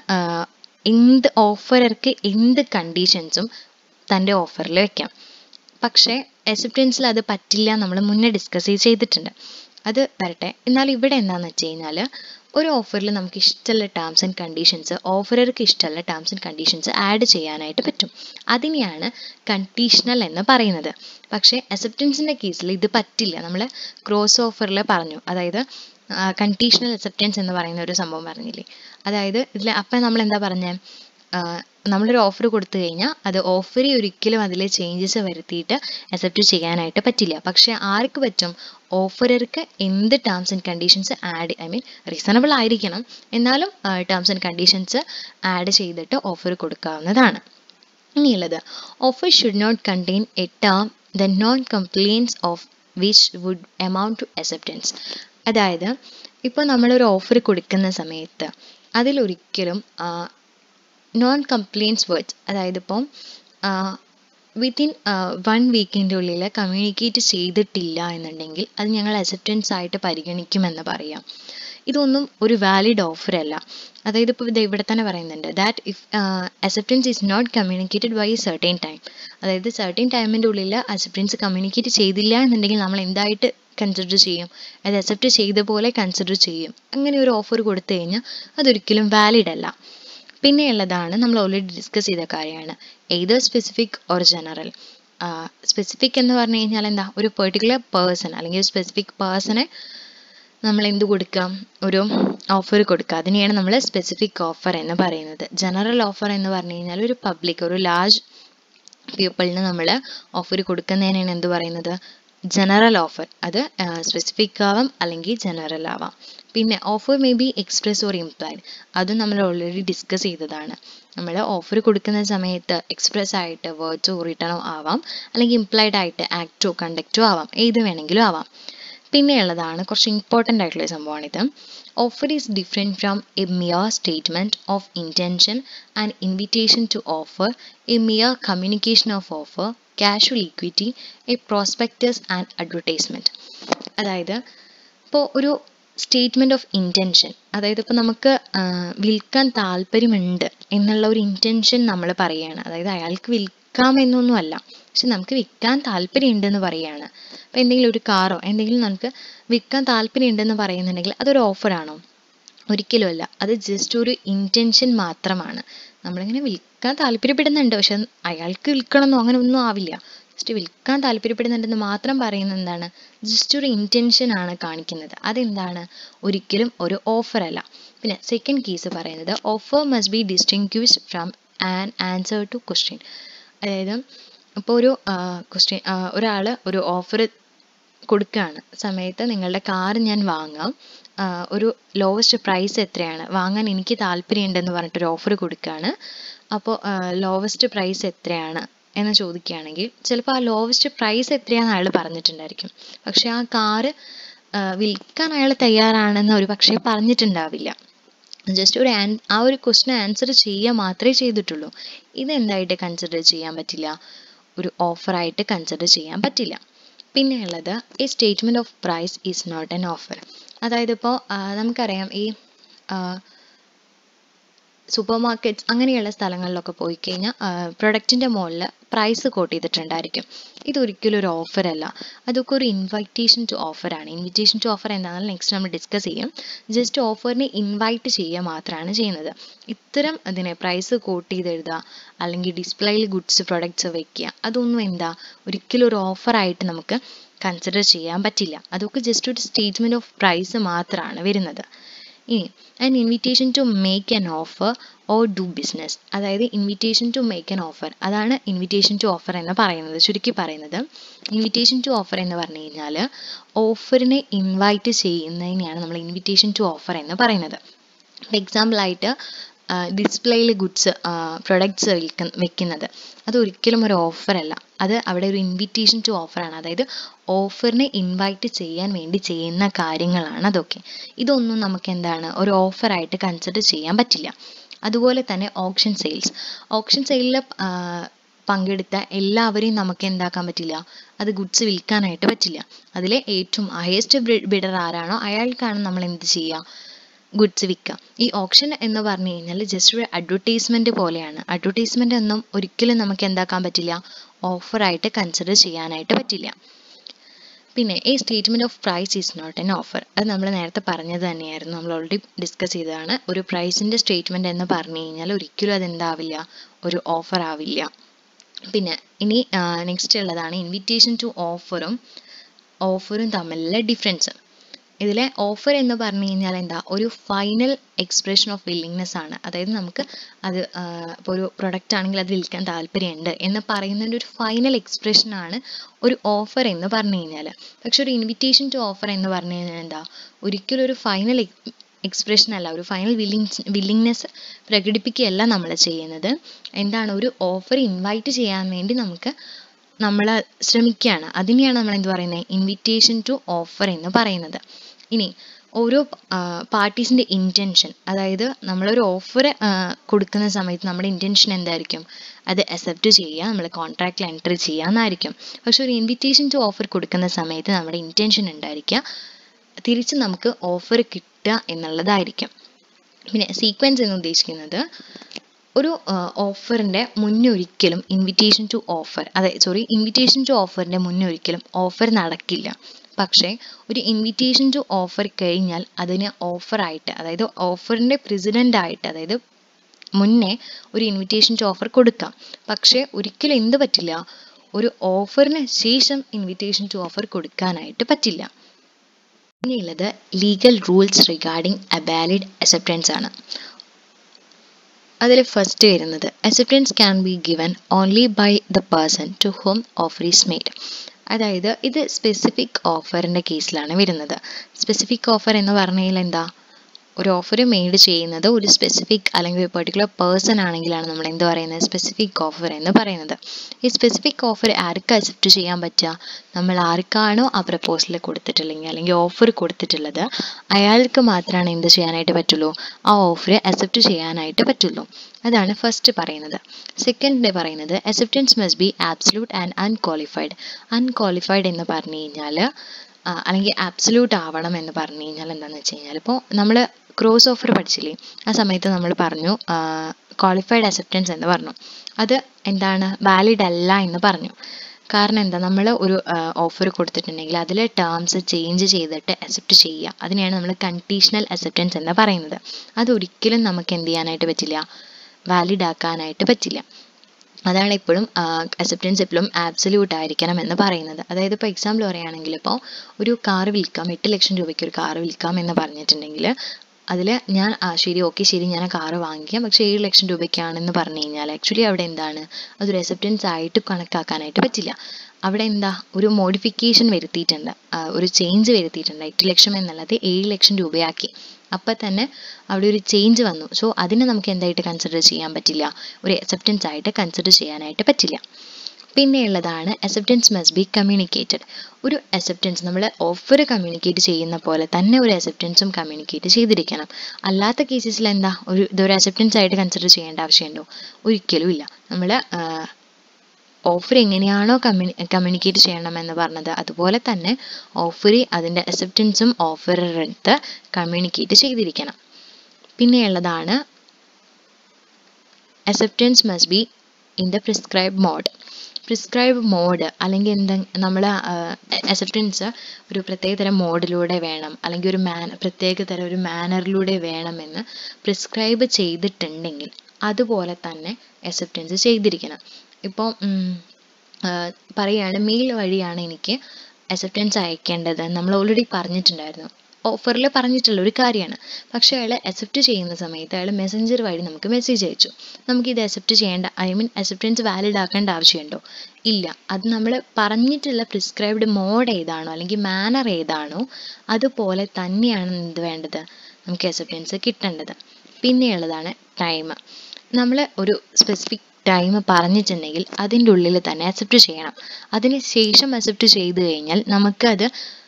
എന്ത് ഓഫറർക്ക് എന്ത് കണ്ടീഷൻസും തൻ്റെ ഓഫറിൽ വെക്കാം പക്ഷേ അക്സെപ്റ്റൻസിൽ അത് പറ്റില്ല നമ്മൾ മുന്നേ ഡിസ്കസ് ചെയ്തിട്ടുണ്ട് അത് വരട്ടെ എന്നാൽ ഇവിടെ എന്താണെന്ന് വെച്ച് കഴിഞ്ഞാൽ ഒരു ഓഫറിൽ നമുക്ക് ഇഷ്ടമുള്ള ടേംസ് ആൻഡ് കണ്ടീഷൻസ് ഓഫറർക്ക് ഇഷ്ടമുള്ള ടേംസ് ആൻഡ് കണ്ടീഷൻസ് ആഡ് ചെയ്യാനായിട്ട് പറ്റും അതിനെയാണ് കണ്ടീഷണൽ എന്ന് പറയുന്നത് പക്ഷേ അക്സെപ്റ്റൻസിൻ്റെ കേസിൽ ഇത് പറ്റില്ല നമ്മൾ ക്രോസ് ഓഫറിൽ പറഞ്ഞു അതായത് കണ്ടീഷണൽ അക്സെപ്റ്റൻസ് എന്ന് പറയുന്ന ഒരു സംഭവം പറഞ്ഞില്ലേ അതായത് ഇതിൽ അപ്പം നമ്മൾ എന്താ പറഞ്ഞത് നമ്മളൊരു ഓഫർ കൊടുത്തു കഴിഞ്ഞാൽ അത് ഓഫറിൽ ഒരിക്കലും അതിൽ ചേഞ്ചസ് വരുത്തിയിട്ട് അക്സെപ്റ്റ് ചെയ്യാനായിട്ട് പറ്റില്ല പക്ഷേ ആർക്ക് പറ്റും ഓഫറർക്ക് എന്ത് terms and conditions add I mean reasonable ആയിരിക്കണം എന്നാലും ടേംസ് ആൻഡ് കണ്ടീഷൻസ് ആഡ് ചെയ്തിട്ട് ഓഫർ കൊടുക്കാവുന്നതാണ് ഇനിയുള്ളത് offer should not contain a term the non compliance of which would amount to acceptance അതായത് ഇപ്പോൾ നമ്മളൊരു ഓഫർ കൊടുക്കുന്ന സമയത്ത് അതിലൊരിക്കലും നോൺ കംപ്ലയിൻസ് വേർഡ്സ് അതായത് ഇപ്പം വിത്തിൻ വൺ വീക്കിൻ്റെ ഉള്ളിൽ കമ്മ്യൂണിക്കേറ്റ് ചെയ്തിട്ടില്ല എന്നുണ്ടെങ്കിൽ അത് ഞങ്ങൾ അക്സെപ്റ്റൻസ് ആയിട്ട് പരിഗണിക്കുമെന്ന് പറയാം ഇതൊന്നും ഒരു വാലിഡ് ഓഫർ അല്ല അതായത് ഇപ്പോൾ ഇത് ഇവിടെ തന്നെ പറയുന്നുണ്ട് that if acceptance is not communicated by a certain time അതായത് സർട്ടൈൻ ടൈമിൻ്റെ ഉള്ളിൽ അക്സെപ്റ്റൻസ് കമ്മ്യൂണിക്കേറ്റ് ചെയ്തില്ല എന്നുണ്ടെങ്കിൽ നമ്മൾ എന്തായിട്ട് കൺസിഡർ ചെയ്യും അത് അക്സെപ്റ്റ് ചെയ്ത പോലെ കൺസിഡർ ചെയ്യും അങ്ങനെ ഒരു ഓഫർ കൊടുത്തു കഴിഞ്ഞാൽ അതൊരിക്കലും വാലിഡ് അല്ല പിന്നെയുള്ളതാണ് നമ്മൾ ഓൾറെഡി ഡിസ്കസ് ചെയ്ത കാര്യമാണ് either specific or general specific എന്ന് പറഞ്ഞു കഴിഞ്ഞാൽ എന്താ ഒരു പെർട്ടിക്കുലർ പേഴ്സൺ അല്ലെങ്കിൽ ഒരു സ്പെസിഫിക് പേഴ്സണെ നമ്മൾ എന്ത് കൊടുക്കാം ഒരു ഓഫർ കൊടുക്കുക അതിനെയാണ് നമ്മൾ സ്പെസിഫിക് ഓഫർ എന്ന് പറയുന്നത് ജനറൽ ഓഫർ എന്ന് പറഞ്ഞു കഴിഞ്ഞാൽ ഒരു പബ്ലിക് ഒരു ലാർജ് പീപ്പിളിന് നമ്മൾ ഓഫർ കൊടുക്കുന്നതിനാണ് എന്ത് പറയുന്നത് ജനറൽ ഓഫർ അത് സ്പെസിഫിക് ആവാം അല്ലെങ്കിൽ ജനറൽ ആവാം പിന്നെ offer may be express or implied അതും നമ്മൾ ഓൾറെഡി ഡിസ്കസ് ചെയ്തതാണ് നമ്മൾ ഓഫർ കൊടുക്കുന്ന സമയത്ത് എക്സ്പ്രസ് ആയിട്ട് വേർഡ്സോ റിട്ടണോ ആവാം അല്ലെങ്കിൽ ഇംപ്ലൈഡ് ആയിട്ട് ആക്റ്റോ കണ്ടക്റ്റോ ആവാം ഏത് വേണമെങ്കിലും ആവാം പിന്നെയുള്ളതാണ് കുറച്ച് ഇമ്പോർട്ടൻ്റ് ആയിട്ടുള്ള സംഭവമാണിത് offer is different from a mere statement of intention and invitation to offer a mere communication of offer casual equity a prospectus and advertisement അതായത് ഇപ്പോൾ ഒരു സ്റ്റേറ്റ്മെൻറ്റ് ഓഫ് ഇൻറ്റൻഷൻ അതായത് ഇപ്പോൾ നമുക്ക് വിൽക്കാൻ താല്പര്യമുണ്ട് എന്നുള്ള ഒരു ഇൻറ്റൻഷൻ നമ്മൾ പറയുകയാണ് അതായത് അയാൾക്ക് വിൽക്കാം എന്നൊന്നുമല്ല പക്ഷെ നമുക്ക് വിൽക്കാൻ താല്പര്യമുണ്ടെന്ന് പറയുകയാണ് അപ്പോൾ എന്തെങ്കിലും ഒരു കാറോ എന്തെങ്കിലും നമുക്ക് വിൽക്കാൻ താല്പര്യമുണ്ടെന്ന് പറയുന്നുണ്ടെങ്കിൽ അതൊരു ഓഫറാണോ ഒരിക്കലുമല്ല അത് ജസ്റ്റ് ഒരു ഇൻറ്റൻഷൻ മാത്രമാണ് നമ്മളിങ്ങനെ വിൽക്കാൻ താല്പര്യപ്പെടുന്നുണ്ട് പക്ഷെ അയാൾക്ക് വിൽക്കണമെന്നോ അങ്ങനെ ഒന്നും ആവില്ല ജസ്റ്റ് വിൽക്കാൻ താല്പര്യപ്പെടുന്നുണ്ടെന്ന് മാത്രം പറയുന്നത് എന്താണ് ജസ്റ്റ് ഒരു ഇൻറ്റൻഷൻ ആണ് കാണിക്കുന്നത് അതെന്താണ് ഒരിക്കലും ഒരു ഓഫർ അല്ല പിന്നെ സെക്കൻഡ് കേസ് പറയുന്നത് offer must be distinguished from an answer to question അതായത് ഇപ്പോൾ ഒരു ക്വസ്റ്റ്യൻ ഒരാൾ ഒരു ഓഫർ കൊടുക്കുകയാണ് സമയത്ത് നിങ്ങളുടെ കാർ ഞാൻ വാങ്ങാം ആ, ഒരു ലോവസ്റ്റ് പ്രൈസ് എത്രയാണ് വാങ്ങാൻ എനിക്ക് താല്പര്യമുണ്ടെന്ന് പറഞ്ഞിട്ടൊരു ഓഫർ കൊടുക്കുകയാണ് അപ്പോൾ ലോവസ്റ്റ് പ്രൈസ് എത്രയാണ് എന്ന് ചോദിക്കുകയാണെങ്കിൽ ചിലപ്പോൾ ആ ലോവസ്റ്റ് പ്രൈസ് എത്രയാണെന്ന് അയാൾ പറഞ്ഞിട്ടുണ്ടായിരിക്കും പക്ഷെ ആ കാറ് വിൽക്കാൻ അയാൾ തയ്യാറാണെന്ന് ഒരു പക്ഷേ പറഞ്ഞിട്ടുണ്ടാവില്ല ജസ്റ്റ് ഒരു ആൻ ആ ഒരു ക്വസ്റ്റിന് ആൻസർ ചെയ്യുക മാത്രമേ ചെയ്തിട്ടുള്ളൂ ഇത് എന്തായിട്ട് കൺസിഡർ ചെയ്യാൻ പറ്റില്ല ഒരു ഓഫറായിട്ട് കൺസിഡർ ചെയ്യാൻ പറ്റില്ല പിന്നെ ഉള്ളത് ഈ statement of price is not an offer അതായത് ഇപ്പോൾ നമുക്കറിയാം ഈ സൂപ്പർ മാർക്കറ്റ്സ് അങ്ങനെയുള്ള സ്ഥലങ്ങളിലൊക്കെ പോയി കഴിഞ്ഞാൽ പ്രൊഡക്റ്റിൻ്റെ മുകളിൽ പ്രൈസ് കോട്ട് ചെയ്തിട്ടുണ്ടായിരിക്കും ഇതൊരിക്കലും ഒരു ഓഫർ അല്ല അതൊക്കെ ഒരു ഇൻവൈറ്റേഷൻ ടു ഓഫറാണ് ഇൻവിറ്റേഷൻ ടു ഓഫർ എന്താണെന്ന് നെക്സ്റ്റ് നമ്മൾ ഡിസ്കസ് ചെയ്യും ജസ്റ്റ് ഓഫറിനെ ഇൻവൈറ്റ് ചെയ്യുക മാത്രമാണ് ചെയ്യുന്നത് ഇത്തരം അതിനെ പ്രൈസ് കോട്ട് ചെയ്ത് എഴുതുക അല്ലെങ്കിൽ ഡിസ്പ്ലേയിൽ ഗുഡ്സ് പ്രൊഡക്ട്സ് വെക്കുക അതൊന്നും എന്താ ഒരിക്കലും ഒരു ഓഫറായിട്ട് നമുക്ക് കൺസിഡർ ചെയ്യാൻ പറ്റില്ല അതൊക്കെ ജസ്റ്റ് ഒരു സ്റ്റേറ്റ്മെൻറ്റ് ഓഫ് പ്രൈസ് മാത്രമാണ് വരുന്നത് ഇനി an invitation to make an offer or do business അതായത് invitation to make an offer അതാണ് ഇൻവിറ്റേഷൻ ടു ഓഫർ എന്ന് പറയുന്നത് ചുരുക്കി പറയുന്നത് ഇൻവിറ്റേഷൻ ടു ഓഫർ എന്ന് പറഞ്ഞു കഴിഞ്ഞാൽ ഓഫറിനെ ഇൻവൈറ്റ് ചെയ്യുന്നതിനെയാണ് നമ്മൾ ഇൻവിറ്റേഷൻ ടു ഓഫർ എന്ന് പറയുന്നത് എക്സാമ്പിൾ ആയിട്ട് ഡിസ്പ്ലേയിൽ ഗുഡ്സ് പ്രൊഡക്ട്സ് വിൽക്ക വെക്കുന്നത് അത് ഒരിക്കലും ഒരു ഓഫറല്ല അത് അവിടെ ഒരു ഇൻവിറ്റേഷൻ ടു ഓഫറാണ് അതായത് ഓഫറിനെ ഇൻവൈറ്റ് ചെയ്യാൻ വേണ്ടി ചെയ്യുന്ന കാര്യങ്ങളാണ് അതൊക്കെ ഇതൊന്നും നമുക്ക് എന്താണ് ഒരു ഓഫറായിട്ട് കൺസിഡർ ചെയ്യാൻ പറ്റില്ല അതുപോലെ തന്നെ ഓപ്ഷൻ സെയിൽസ് ഓപ്ഷൻ സെയിലിൽ പങ്കെടുത്ത എല്ലാവരെയും നമുക്ക് എന്താക്കാൻ പറ്റില്ല അത് ഗുഡ്സ് വിൽക്കാനായിട്ട് പറ്റില്ല അതിലെ ഏറ്റവും ഹയസ്റ്റ് ബിഡർ ആരാണോ അയാൾക്കാണ് നമ്മൾ എന്ത് ചെയ്യുക ഗുഡ്സ് വിൽക്കുക ഈ ഓപ്ഷൻ എന്ന് പറഞ്ഞു കഴിഞ്ഞാൽ ജസ്റ്റ് ഒരു അഡ്വർടൈസ്മെന്റ് പോലെയാണ് അഡ്വർടൈസ്മെന്റ് ഒന്നും ഒരിക്കലും നമുക്ക് എന്താക്കാൻ പറ്റില്ല ഓഫറായിട്ട് കൺസിഡർ ചെയ്യാനായിട്ട് പറ്റില്ല പിന്നെ ഈ statement of price is not an offer അത് നമ്മൾ നേരത്തെ പറഞ്ഞത് തന്നെയായിരുന്നു നമ്മൾ ഓൾറെഡി ഡിസ്കസ് ചെയ്തതാണ് ഒരു പ്രൈസിന്റെ സ്റ്റേറ്റ്മെന്റ് എന്ന് പറഞ്ഞു കഴിഞ്ഞാൽ ഒരിക്കലും അത് എന്താവില്ല ഒരു ഓഫർ ആവില്ല പിന്നെ ഇനി നെക്സ്റ്റ് ഉള്ളതാണ് ഇൻവിറ്റേഷൻ ടു ഓഫറും ഓഫറും തമ്മിലുള്ള ഡിഫറൻസ് ഇതിലെ ഓഫർ എന്ന് പറഞ്ഞു കഴിഞ്ഞാൽ എന്താ ഒരു ഫൈനൽ എക്സ്പ്രഷൻ ഓഫ് വില്ലിങ്നെസ് ആണ് അതായത് നമുക്ക് അത് ഇപ്പോൾ ഒരു പ്രൊഡക്റ്റ് ആണെങ്കിൽ അത് വിൽക്കാൻ താല്പര്യമുണ്ട് എന്ന് പറയുന്നതിൻ്റെ ഒരു ഫൈനൽ എക്സ്പ്രഷൻ ആണ് ഒരു ഓഫർ എന്ന് പറഞ്ഞു കഴിഞ്ഞാൽ പക്ഷെ ഒരു ഇൻവിറ്റേഷൻ ടു ഓഫർ എന്ന് പറഞ്ഞു കഴിഞ്ഞാൽ എന്താ ഒരിക്കലും ഒരു ഫൈനൽ എക്സ്പ്രഷൻ അല്ല ഒരു ഫൈനൽ വില്ലിങ് വില്ലിങ്നെസ് പ്രകടിപ്പിക്കുകയല്ല നമ്മൾ ചെയ്യുന്നത് എന്താണ് ഒരു ഓഫർ ഇൻവൈറ്റ് ചെയ്യാൻ വേണ്ടി നമുക്ക് നമ്മൾ ശ്രമിക്കുകയാണ് അതിനെയാണ് നമ്മൾ എന്ത് പറയുന്നത് ഇൻവിറ്റേഷൻ ടു ഓഫർ എന്ന് പറയുന്നത് ഇനി ഓരോ പാർട്ടീസിൻ്റെ ഇൻറ്റൻഷൻ അതായത് നമ്മളൊരു ഓഫർ കൊടുക്കുന്ന സമയത്ത് നമ്മുടെ ഇൻറ്റൻഷൻ എന്തായിരിക്കും അത് അക്സെപ്റ്റ് ചെയ്യുക നമ്മൾ കോൺട്രാക്റ്റിൽ എൻറ്റർ ചെയ്യുക എന്നായിരിക്കും പക്ഷെ ഒരു ഇൻവിറ്റേഷൻ ടു ഓഫർ കൊടുക്കുന്ന സമയത്ത് നമ്മുടെ ഇൻറ്റൻഷൻ ഉണ്ടായിരിക്കുക തിരിച്ച് നമുക്ക് ഓഫർ കിട്ടുക എന്നുള്ളതായിരിക്കും പിന്നെ സീക്വൻസ് എന്ന് ഉദ്ദേശിക്കുന്നത് ഒരു ഓഫറിൻ്റെ മുന്നൊരിക്കലും ഇൻവിറ്റേഷൻ ടു ഓഫർ അതെ സോറി ഇൻവിറ്റേഷൻ ടു ഓഫറിൻ്റെ മുന്നൊരിക്കലും ഓഫർ നടക്കില്ല പക്ഷേ ഒരു ഇൻവിറ്റേഷൻ ടു ഓഫർ കഴിഞ്ഞാൽ അതിന് ഓഫറായിട്ട് അതായത് ഓഫറിൻ്റെ പ്രസിഡൻ്റ് ആയിട്ട് അതായത് മുന്നേ ഒരു ഇൻവിറ്റേഷൻ ടു ഓഫർ കൊടുക്കാം പക്ഷേ ഒരിക്കലും എന്ത് പറ്റില്ല ഒരു ഓഫറിന് ശേഷം ഇൻവിറ്റേഷൻ ടു ഓഫർ കൊടുക്കാനായിട്ട് പറ്റില്ല ഇനിയുള്ളത് legal rules regarding a valid acceptance ആണ് അതിൽ ഫസ്റ്റ് വരുന്നത് acceptance can be given only by the person to whom offer is made അതായത് ഇത് സ്പെസിഫിക് ഓഫറിൻ്റെ കേസിലാണ് വരുന്നത് സ്പെസിഫിക് ഓഫർ എന്ന് പറഞ്ഞാൽ എന്താ ഒരു ഓഫർ മെയ്ഡ് ചെയ്യുന്നത് ഒരു സ്പെസിഫിക് അല്ലെങ്കിൽ ഒരു പെർട്ടിക്കുലർ പേഴ്സൺ ആണെങ്കിലാണ് നമ്മൾ എന്ത് പറയുന്നത് സ്പെസിഫിക് ഓഫർ എന്ന് പറയുന്നത് ഈ സ്പെസിഫിക് ഓഫർ ആർക്ക് അക്സെപ്റ്റ് ചെയ്യാൻ പറ്റുക നമ്മൾ ആർക്കാണോ ആ പ്രപ്പോസൽ കൊടുത്തിട്ടില്ലെങ്കിൽ അല്ലെങ്കിൽ ഓഫർ കൊടുത്തിട്ടുള്ളത് അയാൾക്ക് മാത്രമാണ് എന്ത് ചെയ്യാനായിട്ട് പറ്റുള്ളൂ ആ ഓഫർ അക്സെപ്റ്റ് ചെയ്യാനായിട്ട് പറ്റുള്ളൂ അതാണ് ഫസ്റ്റ് പറയുന്നത് സെക്കൻഡ് പറയുന്നത് acceptance must be absolute and unqualified unqualified എന്ന് പറഞ്ഞു കഴിഞ്ഞാൽ അല്ലെങ്കിൽ ആബ്സലൂട്ട് ആവണം എന്ന് പറഞ്ഞു കഴിഞ്ഞാൽ എന്താണെന്ന് വെച്ച് കഴിഞ്ഞാൽ ഇപ്പോൾ നമ്മൾ ക്രോസ് ഓഫർ പഠിച്ചില്ലേ ആ സമയത്ത് നമ്മൾ പറഞ്ഞു ക്വാളിഫൈഡ് അക്സെപ്റ്റൻസ് എന്ന് പറഞ്ഞു അത് എന്താണ് വാലിഡ് അല്ല എന്ന് പറഞ്ഞു കാരണം എന്താ നമ്മൾ ഒരു ഓഫർ കൊടുത്തിട്ടുണ്ടെങ്കിൽ അതിലെ ടേംസ് ചേഞ്ച് ചെയ്തിട്ട് അക്സെപ്റ്റ് ചെയ്യുക അതിനെയാണ് നമ്മൾ കണ്ടീഷണൽ അക്സെപ്റ്റൻസ് എന്ന് പറയുന്നത് അതൊരിക്കലും നമുക്ക് എന്ത് ചെയ്യാനായിട്ട് പറ്റില്ല വാലിഡ് ആക്കാനായിട്ട് പറ്റില്ല അതാണ് എപ്പോഴും അക്സെപ്റ്റൻസ് എപ്പോഴും ആബ്സല്യൂട്ട് ആയിരിക്കണം എന്ന് പറയുന്നത് അതായത് ഇപ്പോൾ എക്സാമ്പിൾ പറയുകയാണെങ്കിൽ ഇപ്പോൾ ഒരു കാർ വിൽക്കാം എട്ട് ലക്ഷം രൂപയ്ക്ക് ഒരു കാർ വിൽക്കാം എന്ന് പറഞ്ഞിട്ടുണ്ടെങ്കിൽ അതിൽ ഞാൻ ആ ശരി ഓക്കെ ശരി ഞാൻ ആ കാറ് വാങ്ങിക്കാം പക്ഷേ ഏഴ് ലക്ഷം രൂപയ്ക്കാണെന്ന് പറഞ്ഞു കഴിഞ്ഞാൽ ആക്ച്വലി അവിടെ എന്താണ് അതൊരു അക്സെപ്റ്റൻസ് ആയിട്ട് കണക്കാക്കാനായിട്ട് പറ്റില്ല അവിടെ എന്താ ഒരു മോഡിഫിക്കേഷൻ വരുത്തിയിട്ടുണ്ട് ആ, ഒരു ചേഞ്ച് വരുത്തിയിട്ടുണ്ട് എട്ട് ലക്ഷം എന്നുള്ളത് ഏഴ് ലക്ഷം രൂപയാക്കി അപ്പം തന്നെ അവിടെ ഒരു ചേഞ്ച് വന്നു സോ അതിനെ നമുക്ക് എന്തായിട്ട് കൺസിഡർ ചെയ്യാൻ പറ്റില്ല ഒരു അക്സെപ്റ്റൻസ് ആയിട്ട് കൺസിഡർ ചെയ്യാനായിട്ട് പറ്റില്ല പിന്നെയുള്ളതാണ് അക്സെപ്റ്റൻസ് മസ്റ്റ് ബി കമ്മ്യൂണിക്കേറ്റഡ് ഒരു അക്സെപ്റ്റൻസ് നമ്മൾ ഓഫർ കമ്മ്യൂണിക്കേറ്റ് ചെയ്യുന്ന പോലെ തന്നെ ഒരു അക്സെപ്റ്റൻസും കമ്മ്യൂണിക്കേറ്റ് ചെയ്തിരിക്കണം അല്ലാത്ത കേസസിൽ എന്താ ഒരു ഇതൊരു അക്സെപ്റ്റൻസ് ആയിട്ട് കൺസിഡർ ചെയ്യേണ്ട ആവശ്യമുണ്ടോ ഒരിക്കലും ഇല്ല നമ്മൾ ഓഫർ എങ്ങനെയാണോ കമ്മ്യൂണി കമ്മ്യൂണിക്കേറ്റ് ചെയ്യണമെന്ന് പറഞ്ഞത് അതുപോലെ തന്നെ ഓഫർ അതിൻ്റെ അക്സെപ്റ്റൻസും ഓഫറുടെ അടുത്ത് കമ്മ്യൂണിക്കേറ്റ് ചെയ്തിരിക്കണം പിന്നെയുള്ളതാണ് acceptance must be in the prescribe mode prescribe mode അല്ലെങ്കിൽ എന്താ നമ്മൾ അക്സെപ്റ്റൻസ് ഒരു പ്രത്യേകതരം മോഡിലൂടെ വേണം അല്ലെങ്കിൽ ഒരു മാൻ പ്രത്യേകതരം ഒരു മാനറിലൂടെ വേണമെന്ന് പ്രിസ്ക്രൈബ് ചെയ്തിട്ടുണ്ടെങ്കിൽ അതുപോലെ തന്നെ അക്സെപ്റ്റൻസ് ചെയ്തിരിക്കണം ഇപ്പോൾ പറയുകയാണ് മെയിൽ വഴിയാണ് എനിക്ക് അക്സെപ്റ്റൻസ് അയക്കേണ്ടത് നമ്മൾ ഓൾറെഡി പറഞ്ഞിട്ടുണ്ടായിരുന്നു ഓഫറിൽ പറഞ്ഞിട്ടുള്ള ഒരു കാര്യമാണ് പക്ഷേ അയാൾ അക്സെപ്റ്റ് ചെയ്യുന്ന സമയത്ത് അയാൾ മെസ്സഞ്ചർ വഴി നമുക്ക് മെസ്സേജ് അയച്ചു നമുക്ക് ഇത് അക്സെപ്റ്റ് ചെയ്യേണ്ട ഐ മീൻ അക്സെപ്റ്റൻസ് വാലിഡ് ആക്കേണ്ട ആവശ്യമുണ്ടോ ഇല്ല അത് നമ്മൾ പറഞ്ഞിട്ടുള്ള പ്രിസ്ക്രൈബ്ഡ് മോഡ് ഏതാണോ അല്ലെങ്കിൽ മാനർ ഏതാണോ അതുപോലെ തന്നെയാണ് എന്ത് വേണ്ടത് നമുക്ക് അക്സെപ്റ്റൻസ് കിട്ടേണ്ടത് പിന്നെയുള്ളതാണ് ടൈം നമ്മൾ ഒരു സ്പെസിഫിക് ടൈം പറഞ്ഞിട്ടുണ്ടെങ്കിൽ അതിൻ്റെ ഉള്ളിൽ തന്നെ അക്സെപ്റ്റ് ചെയ്യണം അതിന് ശേഷം അക്സെപ്റ്റ് ചെയ്ത് കഴിഞ്ഞാൽ നമുക്കത്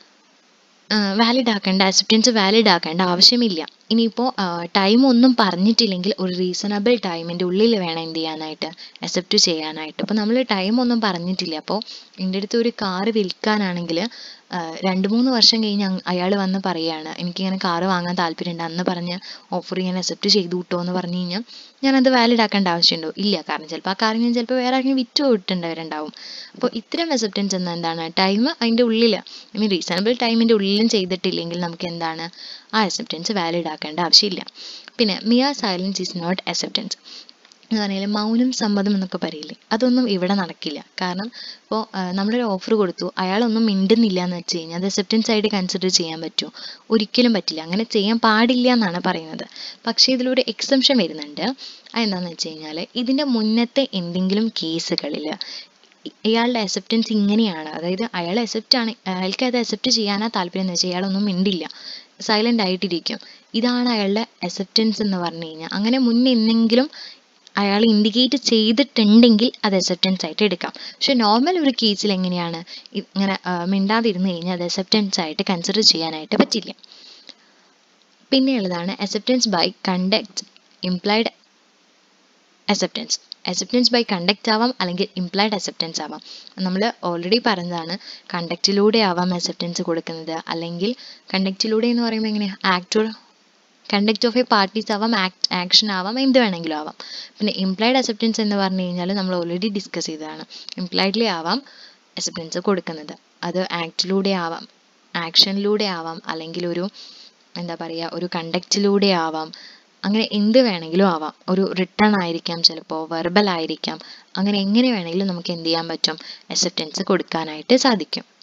വാലിഡ് ആക്കേണ്ട അക്സെപ്റ്റൻസ് വാലിഡ് ആക്കേണ്ട ആവശ്യമില്ല ഇനിയിപ്പോൾ ടൈം ഒന്നും പറഞ്ഞിട്ടില്ലെങ്കിൽ ഒരു റീസണബിൾ ടൈമിൻ്റെ ഉള്ളിൽ വേണം എന്ത് ചെയ്യാനായിട്ട് അക്സെപ്റ്റ് ചെയ്യാനായിട്ട് അപ്പോൾ നമ്മൾ ടൈം ഒന്നും പറഞ്ഞിട്ടില്ല അപ്പോൾ എൻ്റെ അടുത്ത് ഒരു കാറ് വിൽക്കാനാണെങ്കിൽ രണ്ട് മൂന്ന് വർഷം കഴിഞ്ഞ് അയാൾ വന്ന് പറയുകയാണ് എനിക്കിങ്ങനെ കാറ് വാങ്ങാൻ താല്പര്യമുണ്ട് അന്ന് പറഞ്ഞ് ഓഫർ ഞാൻ അക്സെപ്റ്റ് ചെയ്തു കിട്ടുമോ എന്ന് പറഞ്ഞു കഴിഞ്ഞാൽ ഞാനത് വാലിഡ് ആക്കേണ്ട ആവശ്യമുണ്ടോ ഇല്ല കാരണം ചിലപ്പോൾ ആ കാർ ഞാൻ ചിലപ്പോൾ വേറെ ആരെങ്കിലും വിറ്റ് പോയിട്ടുണ്ടാവരുണ്ടാവും അപ്പോൾ ഇത്തരം അക്സെപ്റ്റൻസ് എന്ന എന്താണ് ടൈം അതിൻ്റെ ഉള്ളിൽ ഐ മീൻ റീസണബിൾ ടൈമിൻ്റെ ഉള്ളിലും ചെയ്തിട്ടില്ലെങ്കിൽ നമുക്ക് എന്താണ് ആ അക്സെപ്റ്റൻസ് വാലിഡ് ആക്കേണ്ട ആവശ്യമില്ല പിന്നെ mere silence is not acceptance എന്ന് പറഞ്ഞാൽ മൗനം സമ്മതം എന്നൊക്കെ പറയില്ലേ അതൊന്നും ഇവിടെ നടക്കില്ല കാരണം ഇപ്പോൾ നമ്മളൊരു ഓഫർ കൊടുത്തു അയാളൊന്നും മിണ്ടുന്നില്ല എന്ന് വെച്ച് കഴിഞ്ഞാൽ അത് അക്സെപ്റ്റൻസ് ആയിട്ട് കൺസിഡർ ചെയ്യാൻ പറ്റുമോ ഒരിക്കലും പറ്റില്ല അങ്ങനെ ചെയ്യാൻ പാടില്ല എന്നാണ് പറയുന്നത് പക്ഷേ ഇതിലൊരു എക്സംഷൻ വരുന്നുണ്ട് അതെന്താണെന്ന് വെച്ച് കഴിഞ്ഞാൽ ഇതിൻ്റെ മുന്നത്തെ എന്തെങ്കിലും കേസുകളിൽ ഇയാളുടെ അക്സെപ്റ്റൻസ് ഇങ്ങനെയാണ് അതായത് അയാൾ അക്സെപ്റ്റ് ആണ് അയാൾക്ക് അത് അക്സെപ്റ്റ് ചെയ്യാനാ താല്പര്യം എന്ന് വെച്ചാൽ അയാളൊന്നും മിണ്ടില്ല സൈലൻ്റ് ആയിട്ടിരിക്കും ഇതാണ് അയാളുടെ അക്സെപ്റ്റൻസ് എന്ന് പറഞ്ഞു കഴിഞ്ഞാൽ അങ്ങനെ മുന്നേ എന്തെങ്കിലും അയാൾ ഇൻഡിക്കേറ്റ് ചെയ്തിട്ടുണ്ടെങ്കിൽ അത് അക്സെപ്റ്റൻസ് ആയിട്ട് എടുക്കാം പക്ഷെ നോർമൽ ഒരു കേസിൽ എങ്ങനെയാണ് ഇങ്ങനെ മിണ്ടാതിരുന്ന് കഴിഞ്ഞാൽ അത് അക്സെപ്റ്റൻസ് ആയിട്ട് കൺസിഡർ ചെയ്യാനായിട്ട് പറ്റില്ല പിന്നെയുള്ളതാണ് acceptance by conduct implied acceptance acceptance by conduct ആവാം അല്ലെങ്കിൽ ഇംപ്ലൈഡ് അക്സെപ്റ്റൻസ് ആവാം നമ്മൾ ഓൾറെഡി പറഞ്ഞതാണ് കണ്ടക്റ്റിലൂടെ ആവാം അക്സെപ്റ്റൻസ് കൊടുക്കുന്നത് അല്ലെങ്കിൽ കണ്ടക്റ്റിലൂടെ എന്ന് പറയുമ്പോൾ എങ്ങനെ actual conduct of a parties ആവാം ആക്ട് ആക്ഷൻ ആവാം എന്ത് വേണമെങ്കിലും ആവാം പിന്നെ ഇംപ്ലൈഡ് അക്സെപ്റ്റൻസ് എന്ന് പറഞ്ഞു കഴിഞ്ഞാൽ നമ്മൾ ഓൾറെഡി ഡിസ്കസ് ചെയ്തതാണ് ഇംപ്ലൈഡ്ലി ആവാം അക്സെപ്റ്റൻസ് കൊടുക്കുന്നത് അത് ആക്ടിലൂടെ ആവാം ആക്ഷനിലൂടെ ആവാം അല്ലെങ്കിൽ ഒരു എന്താ പറയുക ഒരു കണ്ടക്റ്റിലൂടെ ആവാം അങ്ങനെ എന്ത് വേണമെങ്കിലും ആവാം ഒരു റിട്ടേൺ ആയിരിക്കാം ചിലപ്പോൾ വെർബൽ ആയിരിക്കാം അങ്ങനെ എങ്ങനെ വേണമെങ്കിലും നമുക്ക് എന്ത് ചെയ്യാൻ പറ്റും അക്സെപ്റ്റൻസ് കൊടുക്കാനായിട്ട് സാധിക്കും